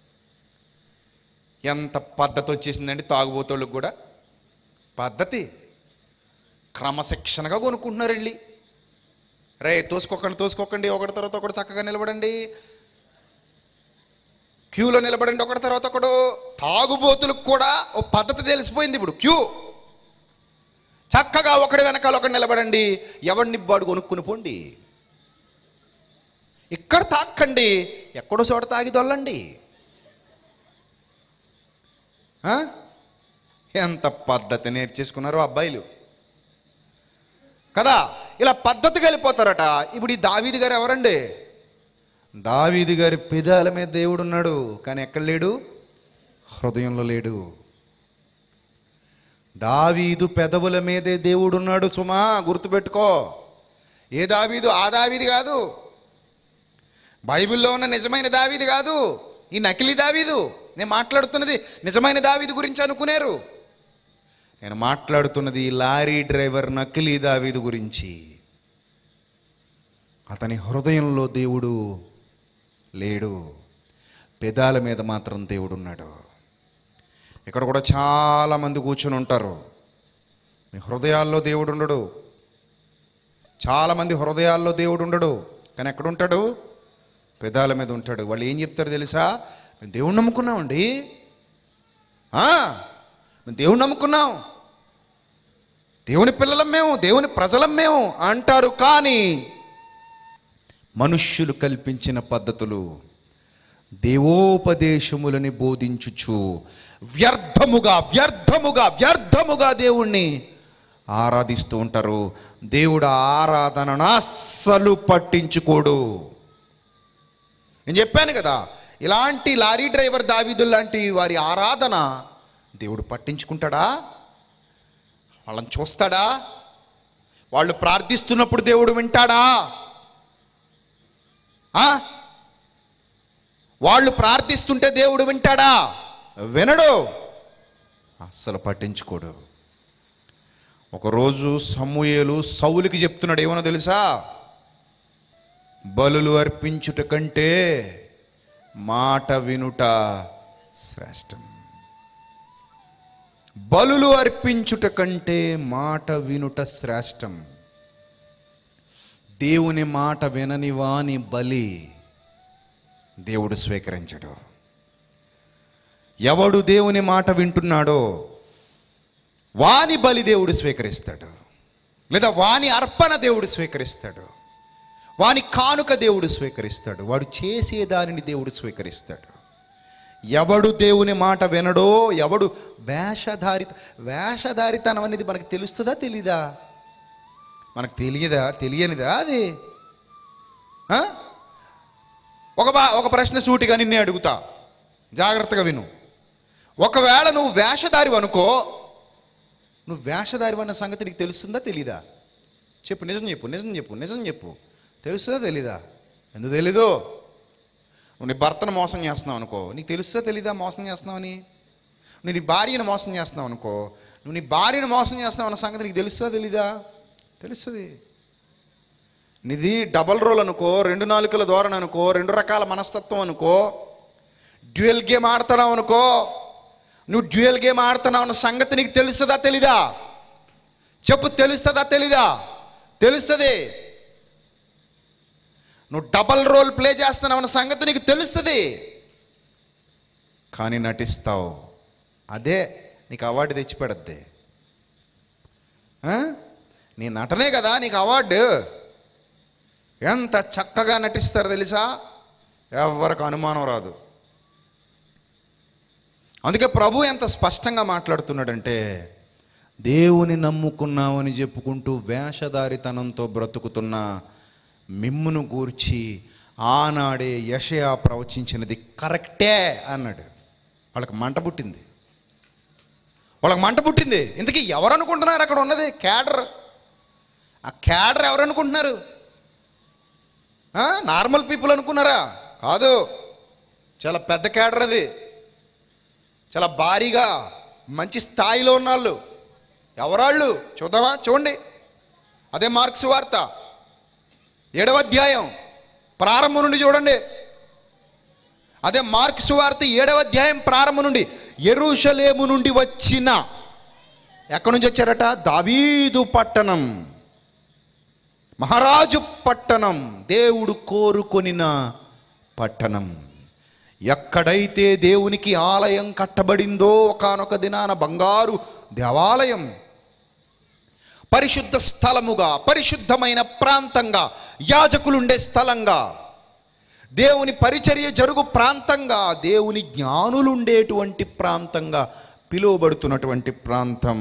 ఎంత పద్ధతి వచ్చేసిందండి తాగుబోతోళ్ళకి కూడా పద్ధతి క్రమశిక్షణగా కొనుక్కుంటున్నారు వెళ్ళి రే తోసుకోకండి తోసుకోకండి ఒకటి తర్వాత ఒకటి చక్కగా నిలబడండి క్యూలో నిలబడండి ఒకటి తర్వాత ఒకడు తాగుబోతులకు కూడా ఓ పద్ధతి తెలిసిపోయింది ఇప్పుడు క్యూ చక్కగా ఒకటి వెనకాల ఒకటి నిలబడండి ఎవడిని బాడు కొనుక్కుని పోండి ఇక్కడ తాక్కండి ఎక్కడో చోట తాగి దొల్లండి ఆ? ఎంత పద్ధతి నేర్చేసుకున్నారు అబ్బాయిలు కదా ఇలా పద్ధతికి వెళ్ళిపోతారట ఇప్పుడు ఈ దావీది గారు ఎవరండి దావీది గారి పెదాల మీద దేవుడు ఉన్నాడు కానీ ఎక్కడ లేడు హృదయంలో లేడు దావీదు పెదవుల మీదే దేవుడు ఉన్నాడు సుమా గుర్తుపెట్టుకో ఏ దావీదు ఆ దావీది కాదు బైబిల్లో ఉన్న నిజమైన దావీది కాదు ఈ నకిలీ దావీదు నేను మాట్లాడుతున్నది నిజమైన దావీది గురించి అనుకునేరు నేను మాట్లాడుతున్నది ఈ లారీ డ్రైవర్ నకిలీ దావీదు గురించి అతని హృదయంలో దేవుడు లేడు పెదాల మీద మాత్రం దేవుడు ఉన్నాడు ఇక్కడ కూడా చాలామంది కూర్చుని ఉంటారు మీ హృదయాల్లో దేవుడు ఉండడు చాలామంది హృదయాల్లో దేవుడు ఉండడు కానీ ఎక్కడ ఉంటాడు పెదాల మీద ఉంటాడు వాళ్ళు ఏం చెప్తారు తెలుసా మేము దేవుణ్ణి నమ్ముకున్నామండి ఆ, మేము దేవుణ్ణి నమ్ముకున్నాం దేవుని పిల్లలం మేము దేవుని ప్రజలం మేము అంటారు కానీ మనుష్యులు కల్పించిన పద్ధతులు దేవోపదేశములని బోధించుచు వ్యర్థముగా వ్యర్థముగా వ్యర్థముగా దేవుణ్ణి ఆరాధిస్తూ ఉంటారు దేవుడు ఆ ఆరాధనను అస్సలు పట్టించుకోడు నేను చెప్పాను కదా ఇలాంటి లారీ డ్రైవర్ దావీదులు లాంటి వారి ఆరాధన దేవుడు పట్టించుకుంటాడా వాళ్ళని చూస్తాడా వాళ్ళు ప్రార్థిస్తున్నప్పుడు దేవుడు వింటాడా ఆ? వాళ్ళు ప్రార్థిస్తుంటే దేవుడు వింటాడా వినడు అస్సలు పట్టించుకోడు ఒకరోజు సమూయేలు సౌలుకి చెప్తున్నాడు ఏమనో తెలుసా బలులు అర్పించుట కంటే మాట వినుట శ్రేష్టం బలులు అర్పించుట కంటే మాట వినుట శ్రేష్టం దేవుని మాట వినని వాని బలి దేవుడు స్వీకరించడు ఎవడు దేవుని మాట వింటున్నాడో వాని బలి దేవుడు స్వీకరిస్తాడు లేదా వాని అర్పణ దేవుడు స్వీకరిస్తాడు వాని కానుక దేవుడు స్వీకరిస్తాడు వాడు చేసే దానిని దేవుడు స్వీకరిస్తాడు ఎవడు దేవుని మాట వినడో ఎవడు వేషధారిత వేషధారితనం అనేది మనకు తెలుస్తుందా తెలీదా మనకు తెలియదా తెలియనిదా అది ఆ? ఒక బా ఒక ప్రశ్న సూటిగా నిన్నే అడుగుతా జాగ్రత్తగా విను ఒకవేళ నువ్వు వేషధారి అనుకో నువ్వు వేషధారి అన్న సంగతి నీకు తెలుస్తుందా తెలీదా చెప్పు నిజం చెప్పు నిజం చెప్పు నిజం చెప్పు తెలుస్తుందా తెలీదా ఎందుకు తెలీదు నువ్వు నీ భర్తను మోసం చేస్తున్నావు అనుకో నీకు తెలుస్తా తెలీదా మోసం చేస్తున్నావని నువ్వు నీ భార్యను మోసం చేస్తున్నావు అనుకో నువ్వు నీ భార్యను మోసం చేస్తున్నావు అన్న సంగతి నీకు తెలుస్తా తెలీదా తెలుస్తుంది నీది డబల్ రోల్ అనుకో రెండు నాలుకల ధోరణి అనుకో రెండు రకాల మనస్తత్వం అనుకో డ్యూయల్ గేమ్ ఆడుతున్నావు అనుకో నువ్వు డ్యూయల్ గేమ్ ఆడుతున్నావు అన్న సంగతి నీకు తెలుస్తుందా తెలీదా చెప్పు తెలుస్తుందా తెలీదా తెలుస్తుంది నువ్వు డబల్ రోల్ ప్లే చేస్తున్నావు అన్న సంగతి నీకు తెలుస్తుంది కానీ నటిస్తావు అదే నీకు అవార్డు తెచ్చిపెడద్ది ఆ? నీ నటనే కదా నీకు అవార్డు ఎంత చక్కగా నటిస్తారు తెలుసా ఎవరికి అనుమానం రాదు అందుకే ప్రభు ఎంత స్పష్టంగా మాట్లాడుతున్నాడంటే దేవుని నమ్ముకున్నామని చెప్పుకుంటూ వేషధారితనంతో బ్రతుకుతున్న మిమ్మును గూర్చి ఆనాడే యషయా ప్రవచించినది కరెక్టే అన్నాడు వాళ్ళకి మంట పుట్టింది వాళ్ళకి మంట పుట్టింది ఇంతకీ ఎవరు అనుకుంటున్నారు అక్కడ ఉన్నది క్యాడర్ ఆ క్యాడర్ ఎవరు అనుకుంటున్నారు ఆ? నార్మల్ పీపుల్ అనుకున్నారా కాదు చాలా పెద్ద క్యాడర్ అది చాలా భారీగా మంచి స్థాయిలో ఉన్నాళ్ళు ఎవరాళ్ళు చూద్దామా చూడండి అదే మార్క్స్ వార్త ఏడవ అధ్యాయం ప్రారంభం నుండి చూడండి అదే మార్క్స్ వార్త ఏడవ అధ్యాయం ప్రారంభం నుండి ఎరుషలేము నుండి వచ్చిన ఎక్కడి నుంచి వచ్చారట దావీదు పట్టణం మహారాజు పట్టణం దేవుడు కోరుకొనిన పట్టణం ఎక్కడైతే దేవునికి ఆలయం కట్టబడిందో ఒకానొక దినాన బంగారు దేవాలయం పరిశుద్ధ స్థలముగా పరిశుద్ధమైన ప్రాంతంగా యాజకులుండే స్థలంగా దేవుని పరిచర్య జరుగు ప్రాంతంగా దేవుని జ్ఞానులుండేటువంటి ప్రాంతంగా పిలువబడుతున్నటువంటి ప్రాంతం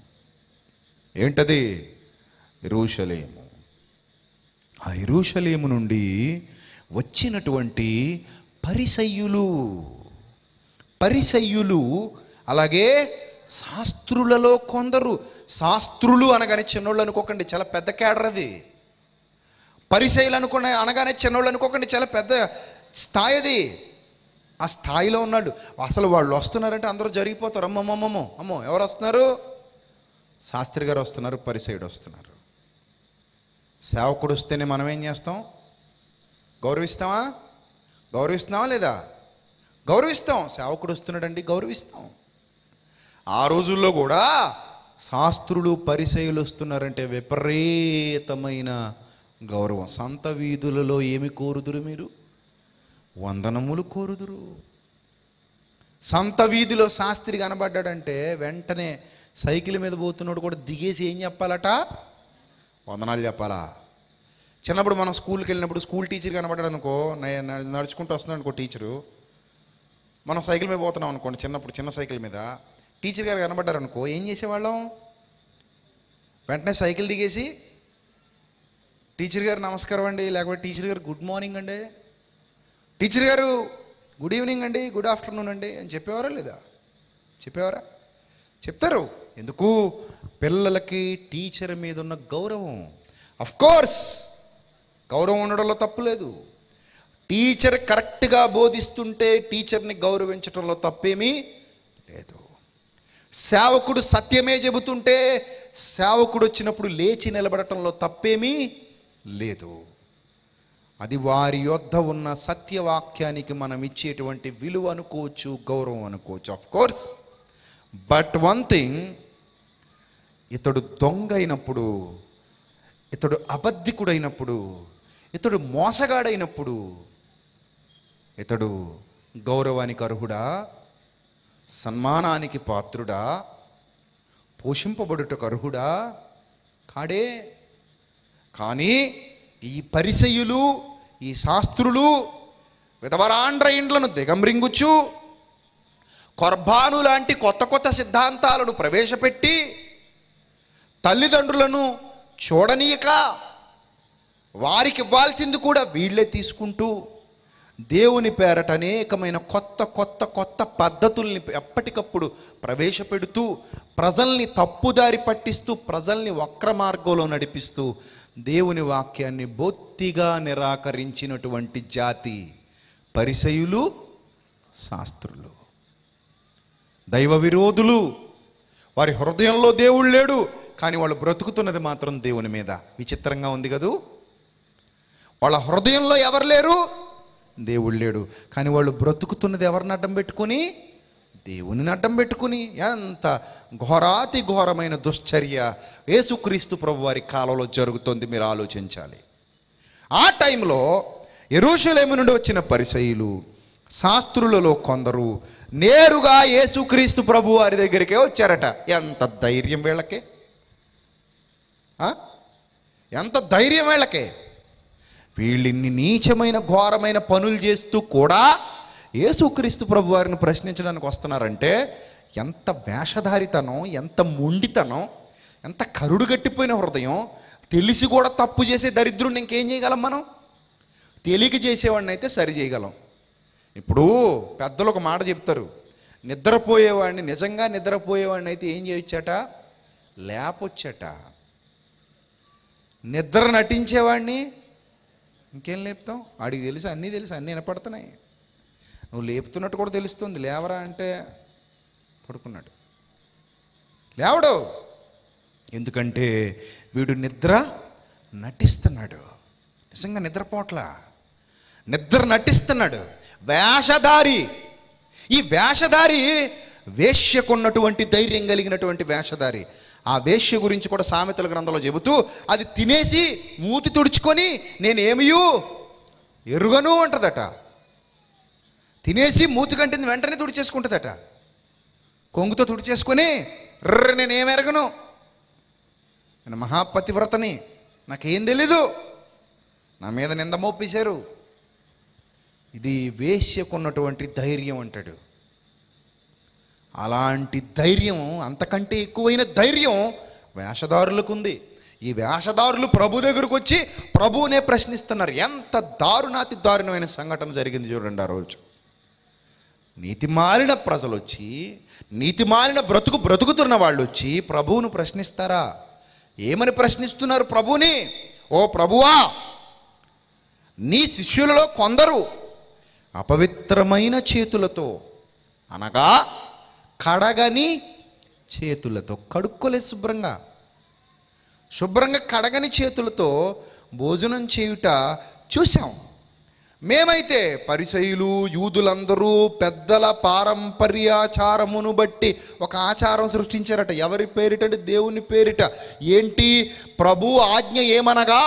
ఏంటది ఎరూషలేము ఆ ఎరూషలేము నుండి వచ్చినటువంటి పరిసయ్యులు పరిసయ్యులు అలాగే శాస్త్రులలో కొందరు శాస్త్రులు అనగానే చిన్నోళ్ళు అనుకోకండి చాలా పెద్ద కేడర్ అది పరిసయ్యులు అనుకున్న అనగానే చిన్నోళ్ళు అనుకోకండి చాలా పెద్ద స్థాయి అది ఆ స్థాయిలో ఉన్నాడు అసలు వాళ్ళు వస్తున్నారంటే అందరూ జరిగిపోతారు అమ్మమ్మమ్మమ్మో అమ్మో ఎవరు వస్తున్నారు శాస్త్రి గారు వస్తున్నారు పరిసయుడు వస్తున్నారు సేవకుడు వస్తేనే మనం ఏం చేస్తాం గౌరవిస్తామా గౌరవిస్తున్నావా లేదా గౌరవిస్తాం సేవకుడు వస్తున్నాడండి గౌరవిస్తాం ఆ రోజుల్లో కూడా శాస్త్రులు పరిచయులు వస్తున్నారంటే విపరీతమైన గౌరవం సంత వీధులలో ఏమి కోరుదురు మీరు వందనములు కోరుదురు సంత వీధిలో శాస్త్రి కనబడ్డాడంటే వెంటనే సైకిల్ మీద పోతున్నాడు కూడా దిగేసి ఏం చెప్పాలట వందనాలు చెప్పాలా చిన్నప్పుడు మనం స్కూల్కి వెళ్ళినప్పుడు స్కూల్ టీచర్ కనబడ్డాడు అనుకో నే- న- నడుచుకుంటూ వస్తున్నాడు అనుకో టీచరు మనం సైకిల్ మీద పోతున్నాం అనుకోండి చిన్నప్పుడు చిన్న సైకిల్ మీద టీచర్ గారు కనబడ్డారు అనుకో ఏం చేసేవాళ్ళం వెంటనే సైకిల్ దిగేసి టీచర్ గారు నమస్కారం అండి లేకపోతే టీచర్ గారు గుడ్ మార్నింగ్ అండి టీచర్ గారు గుడ్ ఈవినింగ్ అండి గుడ్ ఆఫ్టర్నూన్ అండి అని చెప్పేవారా లేదా చెప్పేవారా చెప్తారు ఎందుకు పిల్లలకి టీచర్ మీద ఉన్న గౌరవం అఫ్ కోర్స్ గౌరవం ఉండడంలో తప్పు లేదు టీచర్ కరెక్ట్గా బోధిస్తుంటే టీచర్ని గౌరవించడంలో తప్పేమీ లేదు సేవకుడు సత్యమే చెబుతుంటే సేవకుడు వచ్చినప్పుడు లేచి నిలబడటంలో తప్పేమీ లేదు అది వారి యొద్ద ఉన్న సత్యవాక్యానికి మనం ఇచ్చేటువంటి విలువ అనుకోవచ్చు గౌరవం అనుకోవచ్చు of course but one thing ఇతడు దొంగ అయినప్పుడు ఇతడు అబద్ధికుడైనప్పుడు ఇతడు మోసగాడైనప్పుడు ఇతడు గౌరవానికి అర్హుడా సన్మానానికి పాత్రుడా పోషింపబడుటకు అర్హుడా కాడే కానీ ఈ పరిసయులు ఈ శాస్త్రులు విధవరాండ్ర ఇండ్లను దిగంరింగుచు కొర్బాను లాంటి కొత్త కొత్త సిద్ధాంతాలను ప్రవేశపెట్టి తల్లిదండ్రులను చూడనీయక వారికి ఇవ్వాల్సింది కూడా వీళ్ళే తీసుకుంటూ దేవుని పేరట అనేకమైన కొత్త కొత్త కొత్త పద్ధతుల్ని ఎప్పటికప్పుడు ప్రవేశపెడుతూ ప్రజల్ని తప్పుదారి పట్టిస్తూ ప్రజల్ని వక్ర మార్గంలో నడిపిస్తూ దేవుని వాక్యాన్ని బొత్తిగా నిరాకరించినటువంటి జాతి పరిసయులు శాస్త్రులు దైవ విరోధులు వారి హృదయంలో దేవుడు లేడు కానీ వాళ్ళు బ్రతుకుతున్నది మాత్రం దేవుని మీద విచిత్రంగా ఉంది కదూ వాళ్ళ హృదయంలో ఎవరు లేరు దేవుడు లేడు కానీ వాళ్ళు బ్రతుకుతున్నది ఎవరిని అడ్డం పెట్టుకుని దేవుని అడ్డం పెట్టుకుని ఎంత ఘోరాతి ఘోరమైన దుశ్చర్య యేసుక్రీస్తు ప్రభు వారి కాలంలో జరుగుతుంది మీరు ఆలోచించాలి ఆ టైంలో ఎరుషలేము నుండి వచ్చిన పరిసయులు శాస్త్రులలో కొందరు నేరుగా యేసుక్రీస్తు ప్రభు వారి దగ్గరికే వచ్చారట ఎంత ధైర్యం వీళ్ళకి ఆ? ఎంత ధైర్యం వీళ్ళకే వీళ్ళిన్ని నీచమైన ఘోరమైన పనులు చేస్తూ కూడా యేసుక్రీస్తు ప్రభు వారిని ప్రశ్నించడానికి వస్తున్నారంటే ఎంత వేషధారితనం ఎంత మొండితనం ఎంత కరుడు గట్టిపోయిన హృదయం తెలిసి కూడా తప్పు చేసే దరిద్రుడిని ఇంకేం చేయగలం మనం తెలియక చేసేవాడిని అయితే సరి చేయగలం ఇప్పుడు పెద్దలు ఒక మాట చెప్తారు నిద్రపోయేవాడిని నిజంగా నిద్రపోయేవాడిని అయితే ఏం చేయొచ్చట లేపొచ్చట నిద్ర నటించేవాడిని ఇంకేం లేపుతాం వాడికి తెలుసు అన్నీ తెలుసు అన్నీ వినపడుతున్నాయి నువ్వు లేపుతున్నట్టు కూడా తెలుస్తుంది లేవరా అంటే పడుకున్నాడు లేవడు ఎందుకంటే వీడు నిద్ర నటిస్తున్నాడు నిజంగా నిద్రపోట్లా నిద్ర నటిస్తున్నాడు వేషధారి ఈ వేషధారి వేశ్యకున్నటువంటి ధైర్యం కలిగినటువంటి వేషధారి ఆ వేశ్య గురించి కూడా సామెతల గ్రంథంలో చెబుతూ అది తినేసి మూతి తుడుచుకొని నేను ఏమియు ఎరుగను అంటదట తినేసి మూతి కంటింది వెంటనే తుడిచేసుకుంటుందట కొంగుతో తుడిచేసుకొని "ర్ర, నేను ఏం ఎరగను నేను మహాపతివ్రతని నాకేం తెలీదు నా మీద నింద మోపేశారు ఇది వేశ్యకున్నటువంటి ధైర్యం అంటాడు అలాంటి ధైర్యం అంతకంటే ఎక్కువైన ధైర్యం వేషధారులకు ఉంది ఈ వేషధారులు ప్రభు దగ్గరకు వచ్చి ప్రభువునే ప్రశ్నిస్తున్నారు ఎంత దారుణాతి దారుణమైన సంఘటన జరిగింది చూడండి ఆ రోజు నీతిమాలిన ప్రజలు వచ్చి నీతిమాలిన బ్రతుకు బ్రతుకుతున్న వాళ్ళు వచ్చి ప్రభువును ప్రశ్నిస్తారా ఏమని ప్రశ్నిస్తున్నారు ప్రభువుని ఓ ప్రభువా నీ శిష్యులలో కొందరు అపవిత్రమైన చేతులతో అనగా కడగని చేతులతో కడుక్కోలేదు శుభ్రంగా శుభ్రంగా కడగని చేతులతో భోజనం చేయుట చూసాం మేమైతే పరిసయులు యూదులందరూ పెద్దల పారంపర్యాచారమును బట్టి ఒక ఆచారం సృష్టించారట ఎవరి పేరిట అంటే దేవుని పేరిట ఏంటి ప్రభు ఆజ్ఞ ఏమనగా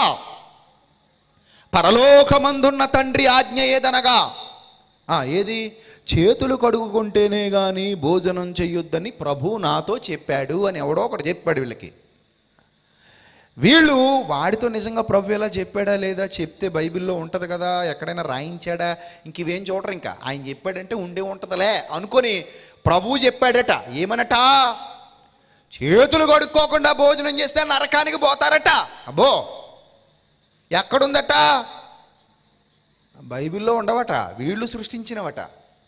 పరలోకమందున్న తండ్రి ఆజ్ఞ ఏదనగా ఆ, ఏది చేతులు కడుగుకుంటేనే కానీ భోజనం చెయ్యొద్దని ప్రభు నాతో చెప్పాడు అని ఎవడో ఒకటి చెప్పాడు వీళ్ళకి వీళ్ళు వాడితో నిజంగా ప్రభు ఎలా చెప్పాడా లేదా చెప్తే బైబిల్లో ఉంటుంది కదా ఎక్కడైనా రాయించాడా ఇంక ఇవేం చూడరు ఇంకా ఆయన చెప్పాడంటే ఉండే ఉంటుందిలే అనుకొని ప్రభువు చెప్పాడట ఏమనట చేతులు కడుక్కోకుండా భోజనం చేస్తే నరకానికి పోతారట అబ్బో ఎక్కడుందట బైబిల్లో ఉండవట వీళ్ళు సృష్టించినవట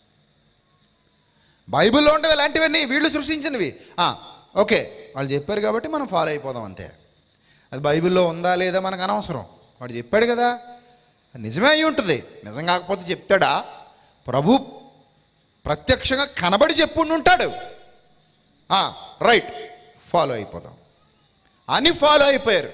బైబిల్లో ఉండవు ఇలాంటివన్నీ వీళ్ళు సృష్టించినవి ఆ, ఓకే వాళ్ళు చెప్పారు కాబట్టి మనం ఫాలో అయిపోదాం అంతే అది బైబిల్లో ఉందా లేదా మనకు అనవసరం వాడు చెప్పాడు కదా నిజమే అయి ఉంటుంది నిజం కాకపోతే చెప్తాడా ప్రభు ప్రత్యక్షంగా కనబడి చెప్పుండి ఉంటాడు ఆ, రైట్ ఫాలో అయిపోదాం అని ఫాలో అయిపోయారు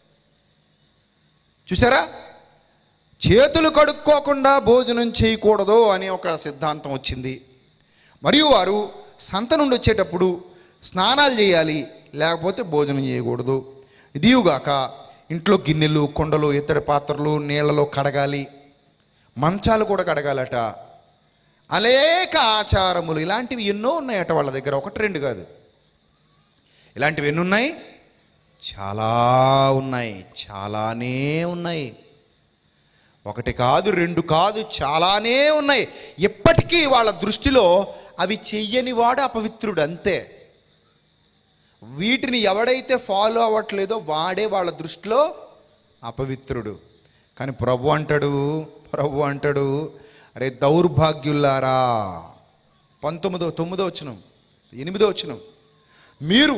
చూసారా చేతులు కడుక్కోకుండా భోజనం చేయకూడదు అనే ఒక సిద్ధాంతం వచ్చింది మరియు వారు సంత నుండి వచ్చేటప్పుడు స్నానాలు చేయాలి లేకపోతే భోజనం చేయకూడదు ఇదియుగాక ఇంట్లో గిన్నెలు కొండలు ఇతడి పాత్రలు నీళ్ళలో కడగాలి మంచాలు కూడా కడగాలట అనేక ఆచారములు ఇలాంటివి ఎన్నో ఉన్నాయట వాళ్ళ దగ్గర ఒకటి రెండు కాదు ఇలాంటివి ఎన్ని ఉన్నాయి చాలా ఉన్నాయి చాలానే ఉన్నాయి ఒకటి కాదు రెండు కాదు చాలానే ఉన్నాయి ఇప్పటికీ వాళ్ళ దృష్టిలో అవి చెయ్యని వాడు అపవిత్రుడు అంతే వీటిని ఎవడైతే ఫాలో అవ్వట్లేదో వాడే వాళ్ళ దృష్టిలో అపవిత్రుడు కానీ ప్రభు అంటాడు ప్రభు అంటాడు అరే దౌర్భాగ్యులారా పంతొమ్మిదో తొమ్మిదో వచ్చిన ఎనిమిదో వచ్చిన మీరు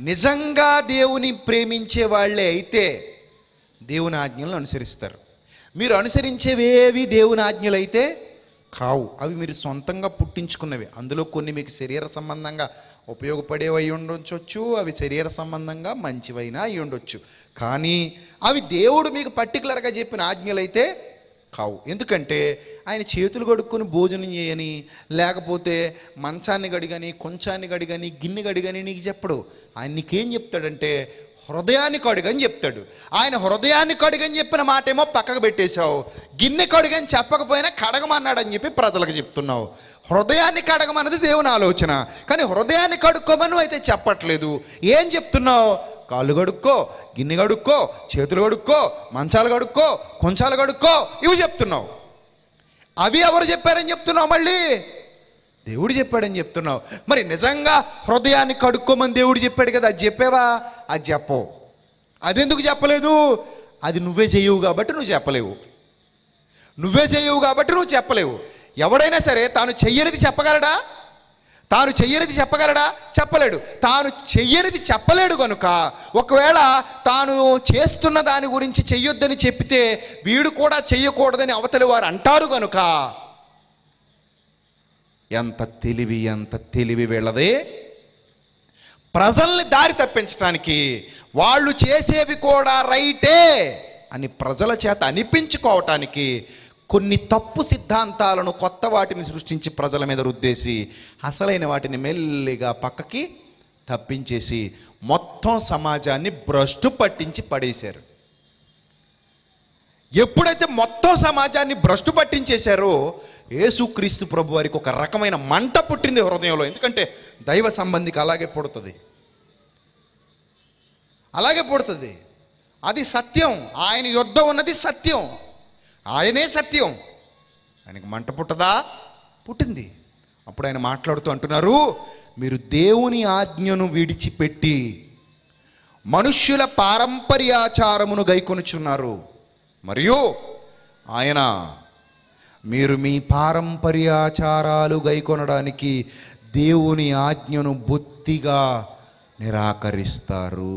నిజంగా దేవుని ప్రేమించే వాళ్ళే అయితే దేవుని ఆజ్ఞలను అనుసరిస్తారు మీరు అనుసరించేవేవి దేవుని ఆజ్ఞలైతే కావు అవి మీరు సొంతంగా పుట్టించుకున్నవి అందులో కొన్ని మీకు శరీర సంబంధంగా ఉపయోగపడేవి అయి ఉండొచ్చు అవి శరీర సంబంధంగా మంచివైనా అయి ఉండొచ్చు కానీ అవి దేవుడు మీకు పర్టికులర్గా చెప్పిన ఆజ్ఞలైతే కావు ఎందుకంటే ఆయన చేతులు కడుక్కొని భోజనం చేయని లేకపోతే మంచాన్ని గడిగని కొంచాన్ని గడిగని గిన్నె గడిగని నీకు చెప్పడు ఆయన నీకేం చెప్తాడంటే హృదయాన్ని కడుగని చెప్తాడు ఆయన హృదయాన్ని కడుగని చెప్పిన మాట ఏమో పక్కకు పెట్టేశావు గిన్నె కడుగని చెప్పకపోయినా కడగమన్నాడని చెప్పి ప్రజలకు చెప్తున్నావు హృదయాన్ని కడగమన్నది దేవుని ఆలోచన కానీ హృదయాన్ని కడుక్కోమని అయితే చెప్పట్లేదు ఏం చెప్తున్నావు కాళ్ళు కడుక్కో గిన్నె కడుక్కో చేతులు కడుక్కో మంచాలు కడుక్కో కొంచాలు కడుక్కో ఇవి చెప్తున్నావు అవి ఎవరు చెప్పారని చెప్తున్నావు మళ్ళీ దేవుడు చెప్పాడని చెప్తున్నావు మరి నిజంగా హృదయాన్ని కడుక్కోమని దేవుడు చెప్పాడు కదా అది చెప్పావా అది చెప్పవు అదెందుకు చెప్పలేదు అది నువ్వే చేయవు కాబట్టి నువ్వు చెప్పలేవు నువ్వే చేయవు కాబట్టి నువ్వు చెప్పలేవు ఎవడైనా సరే తాను చెయ్యనిది చెప్పగలడా తాను చెయ్యనిది చెప్పగలడా చెప్పలేడు తాను చెయ్యనిది చెప్పలేడు కనుక ఒకవేళ తాను చేస్తున్న దాని గురించి చెయ్యొద్దని చెప్తే వీడు కూడా చెయ్యకూడదని అవతలి వారు అంటారు కనుక ఎంత తెలివి ఎంత తెలివి వీళ్ళది ప్రజల్ని దారి తప్పించడానికి వాళ్ళు చేసేవి కూడా రైటే అని ప్రజల చేత అనిపించుకోవటానికి కొన్ని తప్పు సిద్ధాంతాలను కొత్త వాటిని సృష్టించి ప్రజల మీద రుద్దేసి అసలైన వాటిని మెల్లిగా పక్కకి తప్పించేసి మొత్తం సమాజాన్ని భ్రష్టు పట్టించి పడేశారు ఎప్పుడైతే మొత్తం సమాజాన్ని భ్రష్టు పట్టించేశారో యేసుక్రీస్తు ప్రభు వారికి ఒక రకమైన మంట పుట్టింది హృదయంలో ఎందుకంటే దైవ సంబంధికి అలాగే పుడుతుంది అలాగే పుడుతుంది అది సత్యం ఆయన యుద్ధ ఉన్నది సత్యం ఆయనే సత్యం ఆయనకి మంట పుట్టదా పుట్టింది అప్పుడు ఆయన మాట్లాడుతూ అంటున్నారు మీరు దేవుని ఆజ్ఞను విడిచిపెట్టి మనుష్యుల పారంపర్యాచారమును గైకొనుచున్నారు మరియు ఆయన మీరు మీ పారంపర్యాచారాలు గైకొనడానికి దేవుని ఆజ్ఞను బొత్తిగా నిరాకరిస్తారు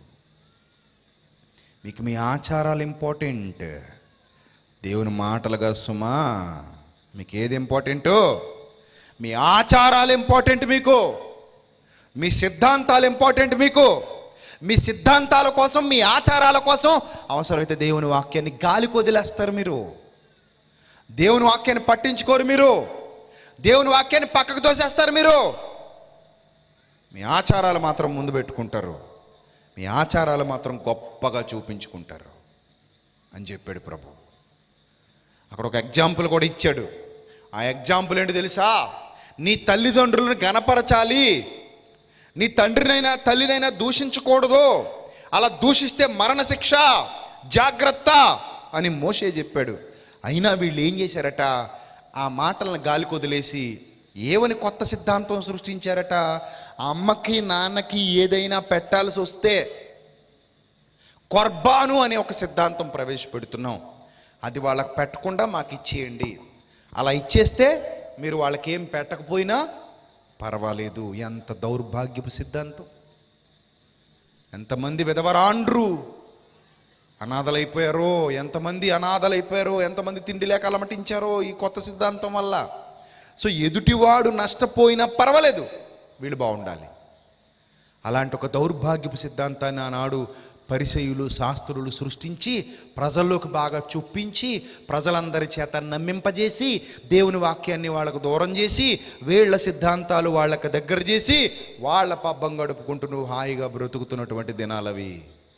మీకు మీ ఆచారాలు ఇంపార్టెంట్ దేవుని మాటలుగా సుమా మీకు ఏది ఇంపార్టెంటో మీ ఆచారాలు ఇంపార్టెంట్ మీకు మీ సిద్ధాంతాలు ఇంపార్టెంట్ మీకు మీ సిద్ధాంతాల కోసం మీ ఆచారాల కోసం అవసరమైతే దేవుని వాక్యాన్ని గాలికి వదిలేస్తారు మీరు దేవుని వాక్యాన్ని పట్టించుకోరు మీరు దేవుని వాక్యాన్ని పక్కకు తోసేస్తారు మీరు మీ ఆచారాలు మాత్రం ముందు పెట్టుకుంటారు మీ ఆచారాలు మాత్రం గొప్పగా చూపించుకుంటారు అని చెప్పాడు ప్రభు అక్కడ ఒక ఎగ్జాంపుల్ కూడా ఇచ్చాడు ఆ ఎగ్జాంపుల్ ఏంటి తెలుసా నీ తల్లిదండ్రులను గణపరచాలి నీ తండ్రినైనా తల్లినైనా దూషించకూడదు అలా దూషిస్తే మరణశిక్ష జాగ్రత్త అని మోసే చెప్పాడు అయినా వీళ్ళు ఏం చేశారట ఆ మాటలను గాలికి వదిలేసి ఏవని కొత్త సిద్ధాంతం సృష్టించారట ఆ అమ్మకి నాన్నకి ఏదైనా పెట్టాల్సి వస్తే కొర్బాను అనే ఒక సిద్ధాంతం ప్రవేశపెడుతున్నాం అది వాళ్ళకి పెట్టకుండా మాకు ఇచ్చేయండి అలా ఇచ్చేస్తే మీరు వాళ్ళకి ఏం పెట్టకపోయినా పర్వాలేదు ఎంత దౌర్భాగ్యపు సిద్ధాంతం ఎంతమంది విధవరాండ్రు అనాథలైపోయారో ఎంతమంది అనాథలైపోయారో ఎంతమంది తిండి లేక అలమటించారో ఈ కొత్త సిద్ధాంతం వల్ల సో ఎదుటివాడు నష్టపోయినా పర్వాలేదు వీళ్ళు బాగుండాలి అలాంటి ఒక దౌర్భాగ్యపు సిద్ధాంతాన్ని ఆనాడు పరిసయులు శాస్త్రులు సృష్టించి ప్రజల్లోకి బాగా చొప్పించి ప్రజలందరి చేత నమ్మింపజేసి దేవుని వాక్యాన్ని వాళ్ళకు దూరం చేసి వీళ్ళ సిద్ధాంతాలు వాళ్ళకి దగ్గర చేసి వాళ్ళ పబ్బం గడుపుకుంటూ నువ్వు హాయిగా బ్రతుకుతున్నటువంటి దినాలవి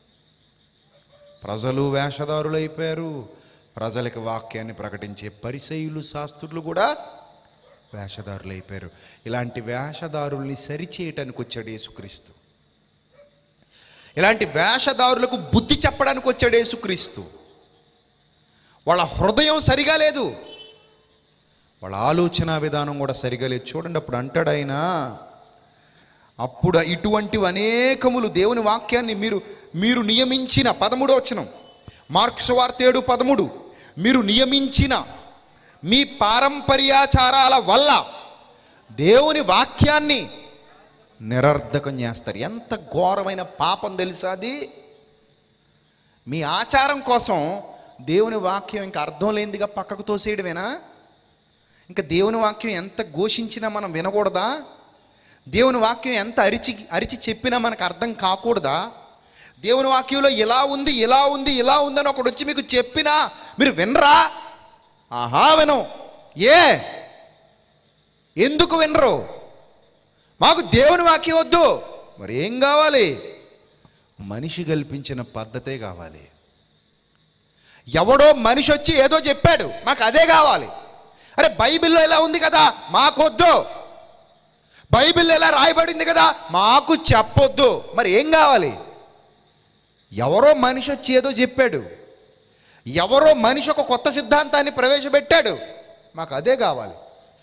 ప్రజలు వేషధారులు అయిపోయారు ప్రజలకు వాక్యాన్ని ప్రకటించే పరిసయులు శాస్త్రులు కూడా వేషధారులు అయిపోయారు ఇలాంటి వేషధారుల్ని సరిచేయటానికి వచ్చాడు యేసుక్రీస్తు ఇలాంటి వేషధారులకు బుద్ధి చెప్పడానికి వచ్చాడు యేసుక్రీస్తు వాళ్ళ హృదయం సరిగా లేదు వాళ్ళ ఆలోచన విధానం కూడా సరిగా లేదు చూడండి అప్పుడు అంటాడు ఆయన అప్పుడు ఇటువంటివి అనేకములు దేవుని వాక్యాన్ని మీరు మీరు నియమించిన పదమూడో వచనం మార్క్స్ వార్తేడు పదమూడు మీరు నియమించిన మీ పారంపర్యాచారాల వల్ల దేవుని వాక్యాన్ని నిరర్ధకం చేస్తారు ఎంత ఘోరమైన పాపం తెలుసా అది మీ ఆచారం కోసం దేవుని వాక్యం ఇంకా అర్థం లేనిదిగా పక్కకు తోసేయడమేనా ఇంకా దేవుని వాక్యం ఎంత ఘోషించినా మనం వినకూడదా దేవుని వాక్యం ఎంత అరిచి అరిచి చెప్పినా మనకు అర్థం కాకూడదా దేవుని వాక్యంలో ఇలా ఉంది ఇలా ఉంది ఇలా ఉందని ఒకడు వచ్చి మీకు చెప్పినా మీరు వినరా ఆహా విను ఏ ఎందుకు వినరు మాకు దేవుని వాక్యం వద్దు మరి ఏం కావాలి మనిషి కల్పించిన పద్ధతే కావాలి ఎవడో మనిషి వచ్చి ఏదో చెప్పాడు మాకు అదే కావాలి అరే బైబిల్లో ఇలా ఉంది కదా మాకొద్దు బైబిల్లో ఇలా రాయబడింది కదా మాకు చెప్పొద్దు మరి ఏం కావాలి ఎవరో మనిషి వచ్చి ఏదో చెప్పాడు ఎవరో మనిషి ఒక కొత్త సిద్ధాంతాన్ని ప్రవేశపెట్టాడు మాకు అదే కావాలి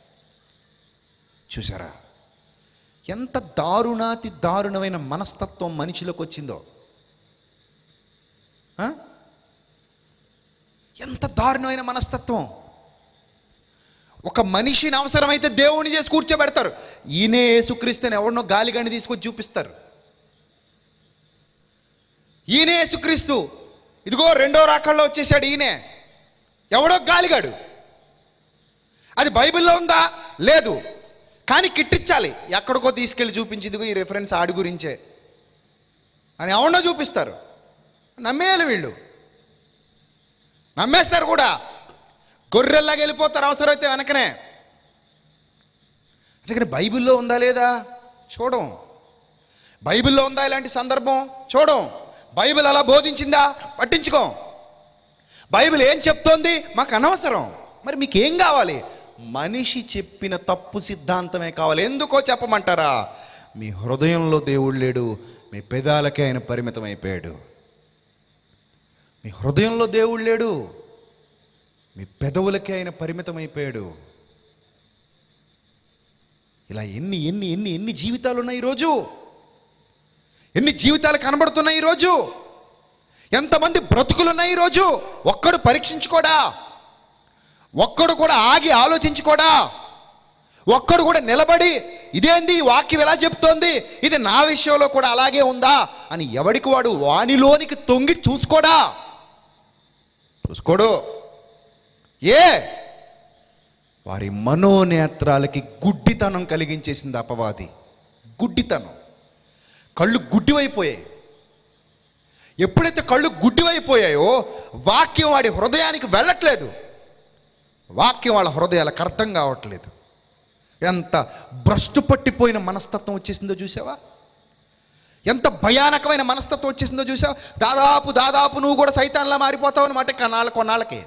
చూసారా ఎంత దారుణాతి దారుణమైన మనస్తత్వం మనిషిలోకి వచ్చిందో ఆ? ఎంత దారుణమైన మనస్తత్వం ఒక మనిషిని అవసరమైతే దేవుని చేసి కూర్చోబెడతారు ఈయనే యేసుక్రీస్తుని ఎవరినో గాలిగండి తీసుకొచ్చి చూపిస్తారు ఈయనే యేసుక్రీస్తు ఇదిగో రెండో రాకల్లో వచ్చేసాడు ఈయనే ఎవడో గాలిగాడు అది బైబిల్లో ఉందా లేదు కానీ కిట్టించాలి ఎక్కడికో తీసుకెళ్ళి చూపించి ఇదిగో ఈ రెఫరెన్స్ ఆడి గురించే అని ఎవరినో చూపిస్తారు నమ్మేయాలి వీళ్ళు నమ్మేస్తారు కూడా గొర్రెల్లాగా వెళ్ళిపోతారు అవసరమైతే వెనకనే అందుకని బైబిల్లో ఉందా లేదా చూడం బైబిల్లో ఉందా ఇలాంటి సందర్భం చూడం బైబిల్ అలా బోధించిందా పట్టించుకో బైబిల్ ఏం చెప్తోంది మాకు అనవసరం మరి మీకు ఏం కావాలి మనిషి చెప్పిన తప్పు సిద్ధాంతమే కావాలి ఎందుకో చెప్పమంటారా మీ హృదయంలో దేవుడు లేడు మీ పెదాలకే ఆయన పరిమితం అయిపోయాడు మీ హృదయంలో దేవుడు లేడు మీ పెదవులకే ఆయన పరిమితం అయిపోయాడు ఇలా ఎన్ని ఎన్ని ఎన్ని ఎన్ని జీవితాలు ఉన్నాయి ఈరోజు ఎన్ని జీవితాలు కనబడుతున్నాయి ఈరోజు ఎంతమంది బ్రతుకులు ఉన్నాయి ఈరోజు ఒక్కడు పరీక్షించుకోడా ఒక్కడు కూడా ఆగి ఆలోచించుకోడా ఒక్కడు కూడా నిలబడి ఇదేంది ఈ వాక్యం ఎలా చెప్తోంది ఇది నా విషయంలో కూడా అలాగే ఉందా అని ఎవడికి వాడు వానిలోనికి తొంగి చూసుకోడా చూసుకోడు ఏ వారి మనోనేత్రాలకి గుడ్డితనం కలిగించేసింది అపవాది గుడ్డితనం కళ్ళు గుడ్డివైపోయాయి ఎప్పుడైతే కళ్ళు గుడ్డివైపోయాయో వాక్యం వాడి హృదయానికి వెళ్ళట్లేదు వాక్యం వాళ్ళ హృదయాలకు అర్థం కావట్లేదు ఎంత భ్రష్టు పట్టిపోయిన మనస్తత్వం వచ్చేసిందో చూసావా ఎంత భయానకమైన మనస్తత్వం వచ్చేసిందో చూసావా దాదాపు దాదాపు నువ్వు కూడా సైతాన్లా మారిపోతావు అనమాట కన్నాళ్ళ కొన్నాళ్ళకి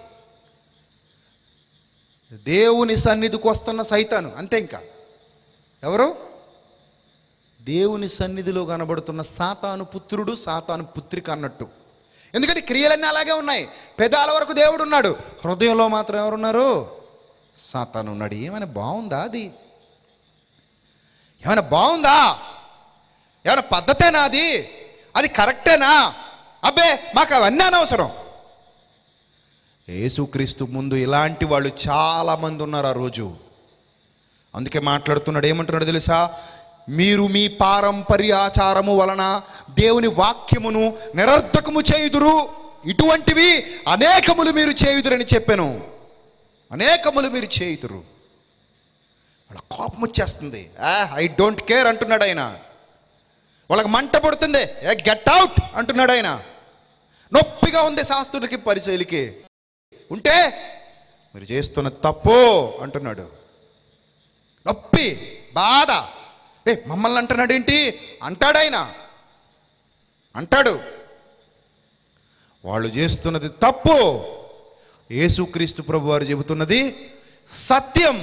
దేవుని సన్నిధికి వస్తున్న సైతాను అంతే ఇంకా ఎవరు దేవుని సన్నిధిలో కనబడుతున్న సాతాను పుత్రుడు సాతాను పుత్రిక అన్నట్టు ఎందుకంటే క్రియలన్నీ అలాగే ఉన్నాయి పెదాల వరకు దేవుడు ఉన్నాడు హృదయంలో మాత్రం ఎవరున్నారు సాతాను ఉన్నాడు ఏమైనా బాగుందా అది ఏమైనా బాగుందా ఏమైనా పద్ధతేనా అది అది కరెక్టేనా అబ్బే మాకు అవన్నీ అనవసరం యేసుక్రీస్తు ముందు ఇలాంటి వాళ్ళు చాలామంది ఉన్నారు ఆ రోజు అందుకే మాట్లాడుతున్నాడు ఏమంటున్నాడు తెలుసా మీరు మీ పారంపర్య ఆచారము వలన దేవుని వాక్యమును నిరర్ధకము చేయుదురు ఇటువంటివి అనేకములు మీరు చేయుదురని చెప్పాను అనేకములు మీరు చేయుదురు వాళ్ళ కోపం వచ్చేస్తుంది ఐ డోంట్ కేర్ అంటున్నాడు ఆయన వాళ్ళకి మంట పడుతుంది ఏ గెట్ అవుట్ అంటున్నాడు ఆయన నొప్పిగా ఉంది శాస్త్రులకి పరిశైలికి ఉంటే మీరు చేస్తున్న తప్పు అంటున్నాడు నొప్పి బాధ ఏ మమ్మల్ని అంటున్నాడు ఏంటి అంటాడాయన అంటాడు వాళ్ళు చేస్తున్నది తప్పు యేసుక్రీస్తు ప్రభు వారు చెబుతున్నది సత్యం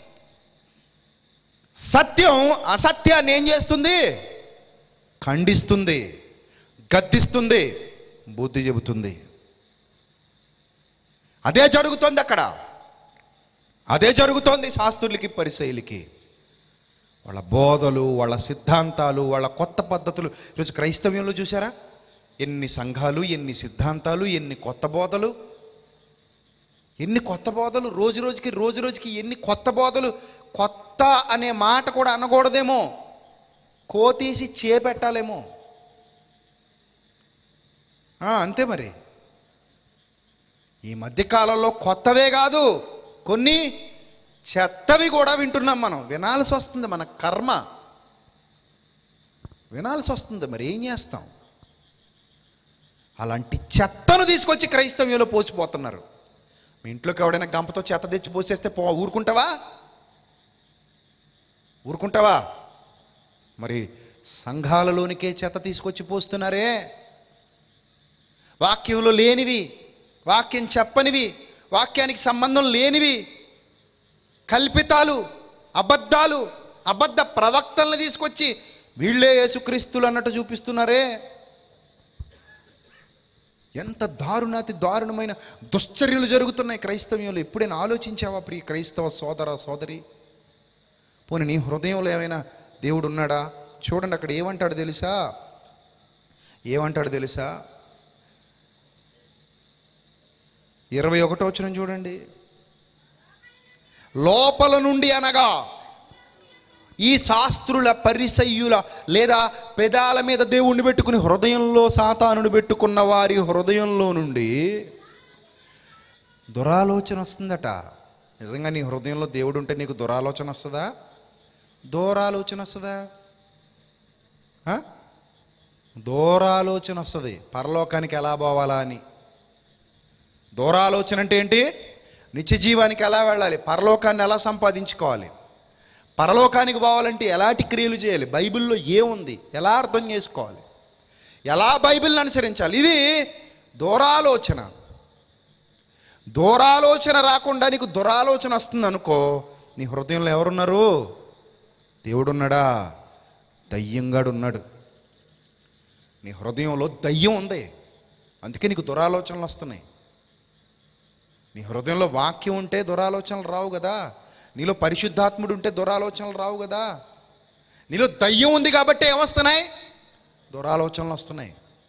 సత్యం అసత్యాన్ని ఏం చేస్తుంది ఖండిస్తుంది గద్దిస్తుంది బుద్ధి చెబుతుంది అదే జరుగుతోంది అక్కడ అదే జరుగుతోంది శాస్త్రులకి పరిశైలికి వాళ్ళ బోధలు వాళ్ళ సిద్ధాంతాలు వాళ్ళ కొత్త పద్ధతులు ఈరోజు క్రైస్తవ్యంలో చూసారా ఎన్ని సంఘాలు ఎన్ని సిద్ధాంతాలు ఎన్ని కొత్త బోధలు ఎన్ని కొత్త బోధలు రోజు రోజుకి రోజు రోజుకి ఎన్ని కొత్త బోధలు కొత్త అనే మాట కూడా అనకూడదేమో కోతీసి చేపెట్టాలేమో ఆ, అంతే మరి ఈ మధ్యకాలంలో కొత్తవే కాదు కొన్ని చెత్తవి కూడా వింటున్నాం మనం వినాల్సి వస్తుంది మన కర్మ వినాల్సి వస్తుంది మరి ఏం చేస్తాం అలాంటి చెత్తను తీసుకొచ్చి క్రైస్తవ్యంలో పోసిపోతున్నారు మీ ఇంట్లోకి ఎవడైనా గంపతో చెత్త తెచ్చి పోసేస్తే పో ఊరుకుంటావా ఊరుకుంటావా మరి సంఘాలలోనికే చెత్త తీసుకొచ్చి పోస్తున్నారే వాక్యంలో లేనివి వాక్యం చెప్పనివి వాక్యానికి సంబంధం లేనివి కల్పితాలు అబద్ధాలు అబద్ధ ప్రవక్తలను తీసుకొచ్చి వీళ్ళే యేసుక్రీస్తులు అన్నట్టు చూపిస్తున్నారే ఎంత దారుణాతి దారుణమైన దుశ్చర్యలు జరుగుతున్నాయి క్రైస్తవ్యంలో ఎప్పుడైనా ఆలోచించావా ప్రియ క్రైస్తవ సోదర సోదరి పోనీ నీ హృదయంలో ఏమైనా దేవుడు ఉన్నాడా చూడండి అక్కడ ఏమంటాడు తెలుసా ఏమంటాడు తెలుసా ఇరవై ఒకటో వచ్చిన చూడండి లోపల నుండి అనగా ఈ శాస్త్రుల పరిసయ్యుల లేదా పెదాల మీద దేవుణ్ణి పెట్టుకుని హృదయంలో సాతానుని పెట్టుకున్న వారి హృదయంలో నుండి దురాలోచన వస్తుందట నిజంగా నీ హృదయంలో దేవుడు ఉంటే నీకు దురాలోచన వస్తుందా దూరాలోచన వస్తుందా ఆ? దూరాలోచన వస్తుంది పరలోకానికి ఎలా పోవాలా అని దూరాలోచన అంటే ఏంటి నిత్య జీవానికి ఎలా వెళ్ళాలి పరలోకాన్ని ఎలా సంపాదించుకోవాలి పరలోకానికి పోవాలంటే ఎలాంటి క్రియలు చేయాలి బైబిల్లో ఏముంది ఎలా అర్థం చేసుకోవాలి ఎలా బైబిల్ని అనుసరించాలి ఇది దూరాలోచన దూరాలోచన రాకుండా నీకు దురాలోచన వస్తుంది అనుకో నీ హృదయంలో ఎవరున్నారు దేవుడున్నాడా దయ్యంగాడు ఉన్నాడు నీ హృదయంలో దయ్యం ఉంది అందుకే నీకు దురాలోచనలు వస్తున్నాయి నీ హృదయంలో వాక్యం ఉంటే దురాలోచనలు రావు కదా నీలో పరిశుద్ధాత్ముడు ఉంటే దురాలోచనలు రావు కదా నీలో దయ్యం ఉంది కాబట్టి ఏమొస్తున్నాయి దురాలోచనలు వస్తున్నాయి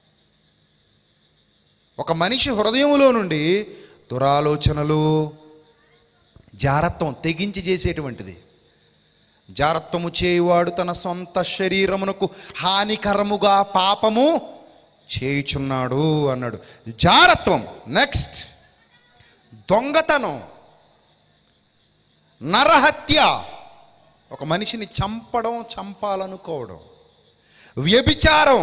ఒక మనిషి హృదయంలో నుండి దురాలోచనలు జారత్వం తెగించి చేసేటువంటిది జారత్వము చేయువాడు తన సొంత శరీరమునకు హానికరముగా పాపము చేయుచున్నాడు అన్నాడు జారత్వం నెక్స్ట్ దొంగతనం నరహత్య ఒక మనిషిని చంపడం చంపాలనుకోవడం వ్యభిచారం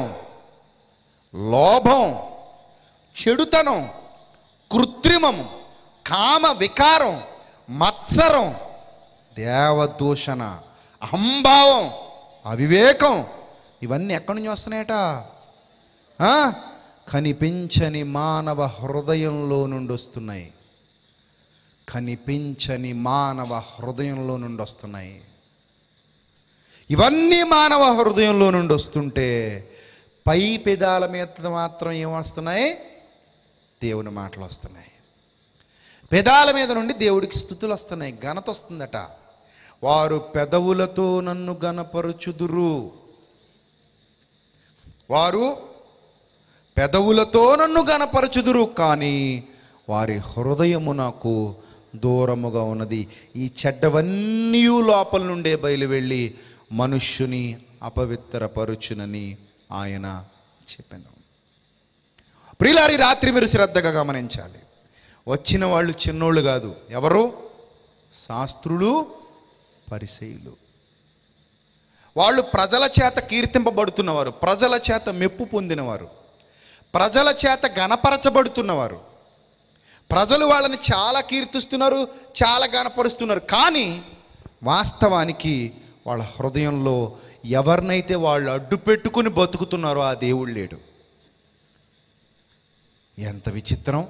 లోభం చెడుతనం కృత్రిమం కామ వికారం మత్సరం దేవదూషణ అహంభావం అవివేకం ఇవన్నీ ఎక్కడి నుంచి వస్తున్నాయట ఆ? కనిపించని మానవ హృదయంలో నుండి వస్తున్నాయి కనిపించని మానవ హృదయంలో నుండి వస్తున్నాయి ఇవన్నీ మానవ హృదయంలో నుండి వస్తుంటే పై పెదాల మీద మాత్రం ఏమొస్తున్నాయి దేవుని మాటలు వస్తున్నాయి పెదాల మీద నుండి దేవుడికి స్థుతులు వస్తున్నాయి ఘనత వస్తుందట వారు పెదవులతో నన్ను గనపరుచుదురు వారు పెదవులతో నన్ను గనపరచుదురు కానీ వారి హృదయము నాకు దూరముగా ఉన్నది ఈ చెడ్డవన్నీ లోపల నుండే బయలు వెళ్ళి మనుష్యుని అపవిత్రపరుచునని ఆయన చెప్పాను ప్రియులారి రాత్రి మీరు శ్రద్ధగా గమనించాలి వచ్చిన వాళ్ళు చిన్నోళ్ళు కాదు ఎవరు శాస్త్రులు పరిసయులు వాళ్ళు ప్రజల చేత కీర్తింపబడుతున్నవారు ప్రజల చేత మెప్పు పొందినవారు ప్రజల చేత గణపరచబడుతున్నవారు ప్రజలు వాళ్ళని చాలా కీర్తిస్తున్నారు చాలా గణపరుస్తున్నారు కానీ వాస్తవానికి వాళ్ళ హృదయంలో ఎవరినైతే వాళ్ళు అడ్డు పెట్టుకుని బతుకుతున్నారో ఆ దేవుడు లేడు ఎంత విచిత్రం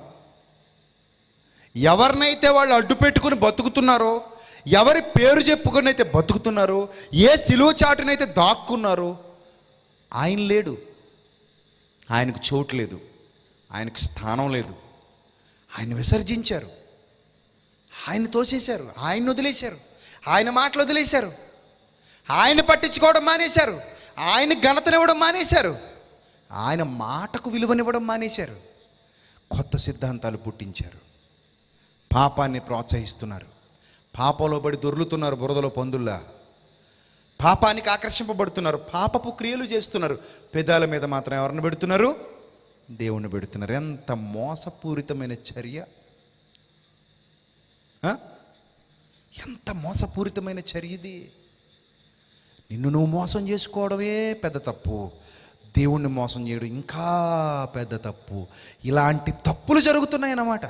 ఎవరినైతే వాళ్ళు అడ్డు పెట్టుకుని బతుకుతున్నారో ఎవరి పేరు చెప్పుకొని అయితే బతుకుతున్నారో ఏ సిలువ చాటునైతే దాక్కున్నారో ఆయన లేడు ఆయనకు చోటు లేదు ఆయనకు స్థానం లేదు ఆయన విసర్జించారు ఆయన తోసేశారు ఆయన వదిలేశారు ఆయన మాటలు వదిలేశారు ఆయన పట్టించుకోవడం మానేశారు ఆయన ఘనతనివ్వడం మానేశారు ఆయన మాటకు విలువనివ్వడం మానేశారు కొత్త సిద్ధాంతాలు పుట్టించారు పాపాన్ని ప్రోత్సహిస్తున్నారు పాపంలో పడి దొర్లుతున్నారు బురదలో పందుల్లా పాపానికి ఆకర్షింపబడుతున్నారు పాపపు క్రియలు చేస్తున్నారు పెదాల మీద మాత్రం ఎవరిని పెడుతున్నారు దేవుణ్ణి పెడుతున్నారు ఎంత మోసపూరితమైన చర్య ఆ? ఎంత మోసపూరితమైన చర్య ఇది నిన్ను నువ్వు మోసం చేసుకోవడమే పెద్ద తప్పు దేవుణ్ణి మోసం చేయడం ఇంకా పెద్ద తప్పు ఇలాంటి తప్పులు జరుగుతున్నాయన్నమాట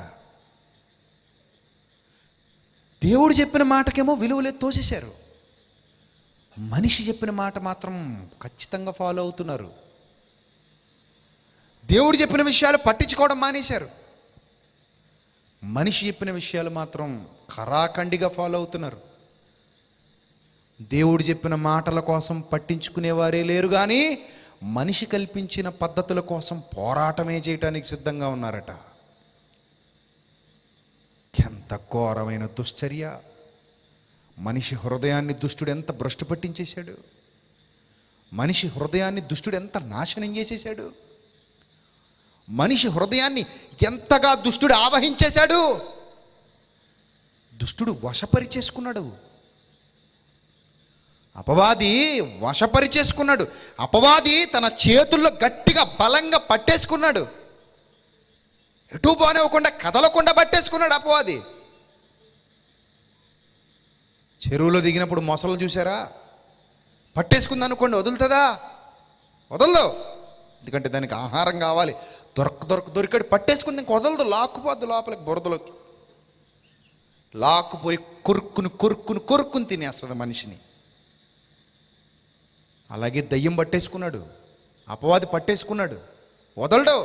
దేవుడు చెప్పిన మాటకేమో విలువలే తోసేశారు మనిషి చెప్పిన మాట మాత్రం ఖచ్చితంగా ఫాలో అవుతున్నారు దేవుడు చెప్పిన విషయాలు పట్టించుకోవడం మానేశారు మనిషి చెప్పిన విషయాలు మాత్రం ఖరాఖండిగా ఫాలో అవుతున్నారు దేవుడు చెప్పిన మాటల కోసం పట్టించుకునేవారే లేరు కానీ మనిషి కల్పించిన పద్ధతుల కోసం పోరాటమే చేయటానికి సిద్ధంగా ఉన్నారట ఎంత ఘోరమైన దుశ్చర్య మనిషి హృదయాన్ని దుష్టుడు ఎంత భ్రష్టు పట్టించేశాడు మనిషి హృదయాన్ని దుష్టుడు ఎంత నాశనం చేసేశాడు మనిషి హృదయాన్ని ఎంతగా దుష్టుడు ఆవహించేశాడు దుష్టుడు వశపరిచేసుకున్నాడు అపవాది వశపరిచేసుకున్నాడు అపవాది తన చేతుల్లో గట్టిగా బలంగా పట్టేసుకున్నాడు ఎటు పోనివ్వకుండా కదలకుండా పట్టేసుకున్నాడు అపవాది చెరువులో దిగినప్పుడు మొసలు చూసారా పట్టేసుకుంది అనుకోండి వదులుతుందా వదలదు ఎందుకంటే దానికి ఆహారం కావాలి దొరక దొరక దొరికాడు పట్టేసుకుంది ఇంక వదలదు లాక్కుపోద్దు లోపలికి బురదలోకి లాక్కుపోయి కొరుక్కుని కొరుక్కుని కొరుక్కుని తినేస్తుంది మనిషిని అలాగే దయ్యం పట్టేసుకున్నాడు అపవాది పట్టేసుకున్నాడు వదలడు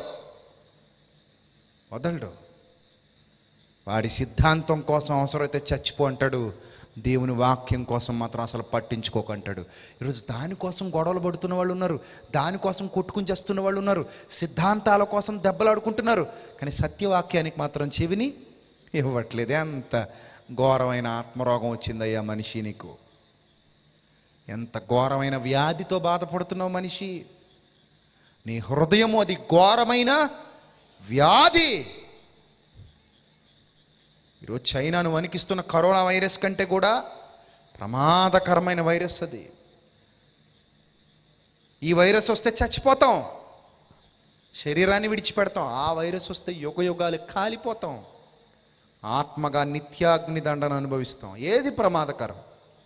వదలడు వాడి సిద్ధాంతం కోసం అవసరమైతే చచ్చిపో అంటాడు దేవుని వాక్యం కోసం మాత్రం అసలు పట్టించుకోకంటాడు ఈరోజు దానికోసం గొడవలు పడుతున్న వాళ్ళు ఉన్నారు దానికోసం కొట్టుకుని చేస్తున్న వాళ్ళు ఉన్నారు సిద్ధాంతాల కోసం దెబ్బలాడుకుంటున్నారు కానీ సత్యవాక్యానికి మాత్రం చెవిని ఇవ్వట్లేదే అంత ఘోరమైన ఆత్మరోగం వచ్చిందయ్యా మనిషి నీకు ఎంత ఘోరమైన వ్యాధితో బాధపడుతున్నావు మనిషి నీ హృదయము అది ఘోరమైన వ్యాధి ఈరోజు చైనాను వణికిస్తున్న కరోనా వైరస్ కంటే కూడా ప్రమాదకరమైన వైరస్ అది ఈ వైరస్ వస్తే చచ్చిపోతాం శరీరాన్ని విడిచిపెడతాం ఆ వైరస్ వస్తే యుగ యుగాలు కాలిపోతాం ఆత్మగా నిత్యాగ్ని దండను అనుభవిస్తాం ఏది ప్రమాదకరం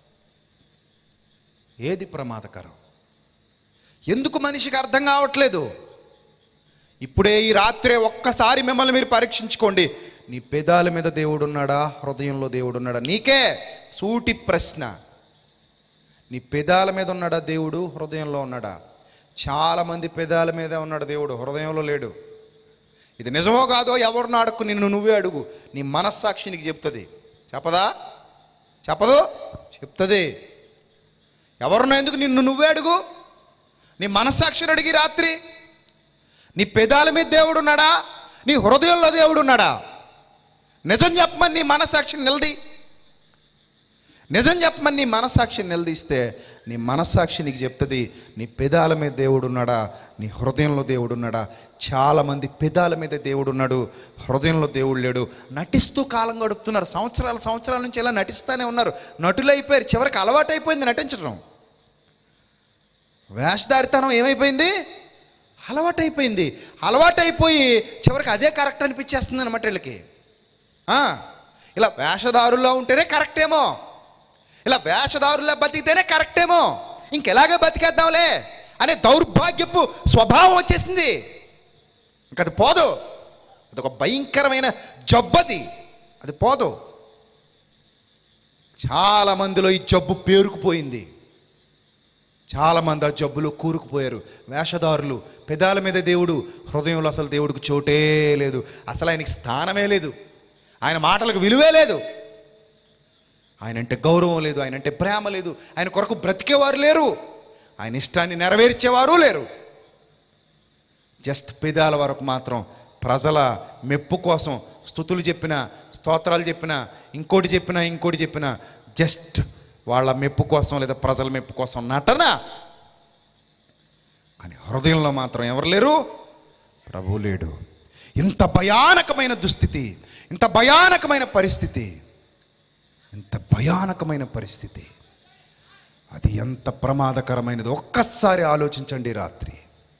ఏది ప్రమాదకరం ఎందుకు మనిషికి అర్థం కావట్లేదు ఇప్పుడే ఈ రాత్రే ఒక్కసారి మిమ్మల్ని మీరు పరీక్షించుకోండి నీ పెదాల మీద దేవుడు ఉన్నాడా హృదయంలో దేవుడు ఉన్నాడా నీకే సూటి ప్రశ్న నీ పెదాల మీద ఉన్నాడా దేవుడు హృదయంలో ఉన్నాడా చాలామంది పెదాల మీదే ఉన్నాడు దేవుడు హృదయంలో లేడు ఇది నిజమో కాదో ఎవరిని అడుక్కు నిన్ను నువ్వే అడుగు నీ మనస్సాక్షి నీకు చెప్తుంది చెప్పదా చెప్పదు చెప్తుంది ఎవరినో ఎందుకు నిన్ను నువ్వే అడుగు నీ మనస్సాక్షిని అడిగి రాత్రి నీ పెదాల మీద దేవుడు ఉన్నాడా నీ హృదయంలో దేవుడు ఉన్నాడా నిజం చెప్పమని నీ మనస్సాక్షిని నిలది నిజం చెప్పమని నీ మనస్సాక్షిని నిలదీస్తే నీ మనస్సాక్షి నీకు చెప్తుంది నీ పెదాల మీద దేవుడు ఉన్నాడా నీ హృదయంలో దేవుడు ఉన్నాడా చాలామంది పెదాల మీద దేవుడు ఉన్నాడు హృదయంలో దేవుడు లేడు నటిస్తూ కాలం గడుపుతున్నారు సంవత్సరాల సంవత్సరాల నుంచి ఇలా నటిస్తూనే ఉన్నారు నటులు అయిపోయారు చివరికి అలవాటు అయిపోయింది నటించడం వేషధారితనం ఏమైపోయింది అలవాటైపోయింది అలవాటైపోయి చివరికి అదే కరెక్ట్ అనిపించేస్తుంది అనమాట వీళ్ళకి ఆ, ఇలా వేషధారుల్లో ఉంటేనే కరెక్టేమో ఇలా వేషధారుల్లో బతికితేనే కరెక్టేమో ఇంకెలాగే బతికేద్దాంలే అనే దౌర్భాగ్యపు స్వభావం వచ్చేసింది ఇంక అది పోదు అదొక భయంకరమైన జబ్బది అది పోదు చాలా మందిలో ఈ జబ్బు పేరుకుపోయింది చాలామంది ఆ జబ్బులో కూరుకుపోయారు వేషధారులు పెదాల మీద దేవుడు హృదయంలో అసలు దేవుడికి చోటే లేదు అసలు ఆయనకి స్థానమే లేదు ఆయన మాటలకు విలువే లేదు ఆయన అంటే గౌరవం లేదు ఆయన అంటే ప్రేమ లేదు ఆయన కొరకు బ్రతికేవారు లేరు ఆయన ఇష్టాన్ని నెరవేర్చేవారు లేరు జస్ట్ పెదాల వరకు మాత్రం ప్రజల మెప్పు కోసం స్థుతులు చెప్పిన స్తోత్రాలు చెప్పిన ఇంకోటి చెప్పిన ఇంకోటి చెప్పిన జస్ట్ వాళ్ళ మెప్పు కోసం లేదా ప్రజల మెప్పు కోసం నటన కానీ హృదయంలో మాత్రం ఎవరు లేరు ప్రభు లేడు ఇంత భయానకమైన దుస్థితి ఇంత భయానకమైన పరిస్థితి ఇంత భయానకమైన పరిస్థితి అది ఎంత ప్రమాదకరమైనది ఒక్కసారి ఆలోచించండి ఈ రాత్రి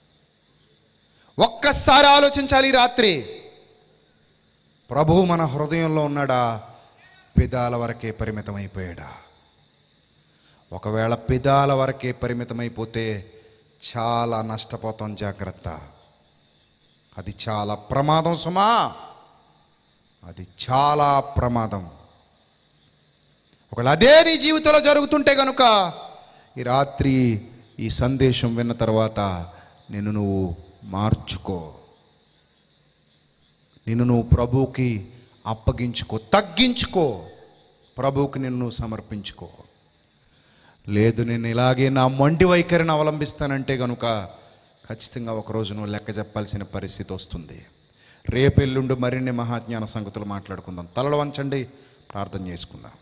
ఒక్కసారి ఆలోచించాలి ఈ రాత్రి ప్రభువు మన హృదయంలో ఉన్నాడా పెదాల వరకే పరిమితమైపోయాడా ఒకవేళ పెదాల వరకే పరిమితమైపోతే చాలా నష్టపోతాం జాగ్రత్త అది చాలా ప్రమాదం సుమా అది చాలా ప్రమాదం ఒకవేళ అదే నీ జీవితంలో జరుగుతుంటే కనుక ఈ రాత్రి ఈ సందేశం విన్న తర్వాత నిన్ను నువ్వు మార్చుకో నిన్ను నువ్వు ప్రభువుకి అప్పగించుకో తగ్గించుకో ప్రభువుకి నిన్ను నువ్వు సమర్పించుకో లేదు నేను ఇలాగే నా మొండి వైఖరిని అవలంబిస్తానంటే కనుక ఖచ్చితంగా ఒకరోజు నువ్వు లెక్క చెప్పాల్సిన పరిస్థితి వస్తుంది రేపెల్లుండి మరిన్ని మహాజ్ఞాన సంగతులు మాట్లాడుకుందాం తలలు వంచండి ప్రార్థన చేసుకుందాం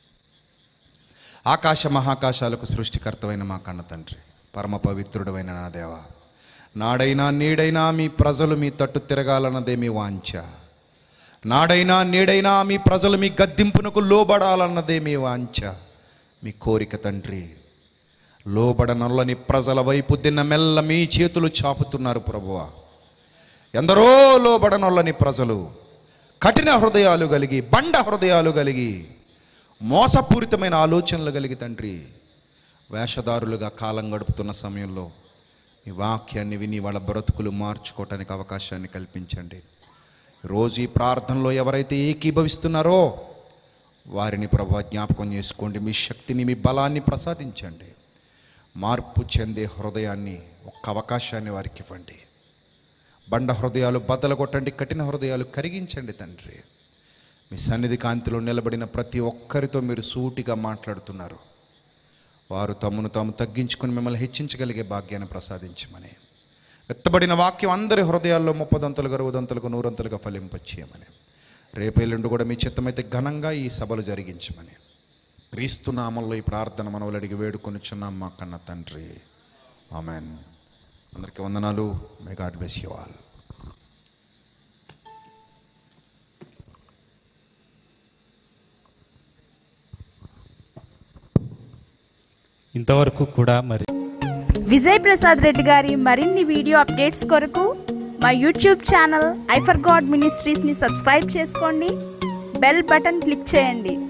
ఆకాశ మహాకాశాలకు సృష్టికర్తమైన మా కన్న తండ్రి పరమ పవిత్రుడమైన నా దేవ నాడైనా నీడైనా మీ ప్రజలు మీ తట్టు తిరగాలన్నదే మీ వాంఛ నాడైనా నీడైనా మీ ప్రజలు మీ గద్దింపునకు లోబడాలన్నదే మీ వాంఛ మీ కోరిక తండ్రి లోబడనొల్లని ప్రజల వైపు దిన్న మెల్ల మీ చేతులు చాపుతున్నారు ప్రభువా ఎందరో లోబడనొల్లని ప్రజలు కఠిన హృదయాలు కలిగి బండ హృదయాలు కలిగి మోసపూరితమైన ఆలోచనలు కలిగి తండ్రి వేషధారులుగా కాలం గడుపుతున్న సమయంలో మీ వాక్యాన్ని విని వాళ్ళ బ్రతుకులు మార్చుకోవటానికి అవకాశాన్ని కల్పించండి రోజు ఈ ప్రార్థనలో ఎవరైతే ఏకీభవిస్తున్నారో వారిని ప్రభు జ్ఞాపకం చేసుకోండి మీ శక్తిని మీ బలాన్ని ప్రసాదించండి మార్పు చెందే హృదయాన్ని ఒక్క అవకాశాన్ని వారికి ఇవ్వండి బండ హృదయాలు బద్దలు కొట్టండి కఠిన హృదయాలు కరిగించండి తండ్రి మీ సన్నిధి కాంతిలో నిలబడిన ప్రతి ఒక్కరితో మీరు సూటిగా మాట్లాడుతున్నారు వారు తమను తాము తగ్గించుకుని మిమ్మల్ని హెచ్చించగలిగే భాగ్యాన్ని ప్రసాదించమని వెత్తబడిన వాక్యం అందరి హృదయాల్లో ముప్పదంతలుగా అరవదంతలుగా నూరంతలుగా ఫలింపచేయమని రేపేళ్ళుండి కూడా మీ చిత్తమైతే ఘనంగా ఈ సభలు జరిగించమని క్రీస్తు నామంలో ఈ ప్రార్థన మనవులు అడిగి వేడుకొనిచున్నాం మా కన్న తండ్రి ఆమెన్ అందరికీ వందనాలు may God bless you all ఇంతవరకు కూడా మరి విజయ్ ప్రసాద్ రెడ్డి గారి మరిన్ని వీడియో అప్డేట్స్ కొరకు మా యూట్యూబ్ ఛానల్ ఐఫర్ గాడ్ మినిస్ట్రీస్ని సబ్స్క్రైబ్ చేసుకోండి బెల్ బటన్ క్లిక్ చేయండి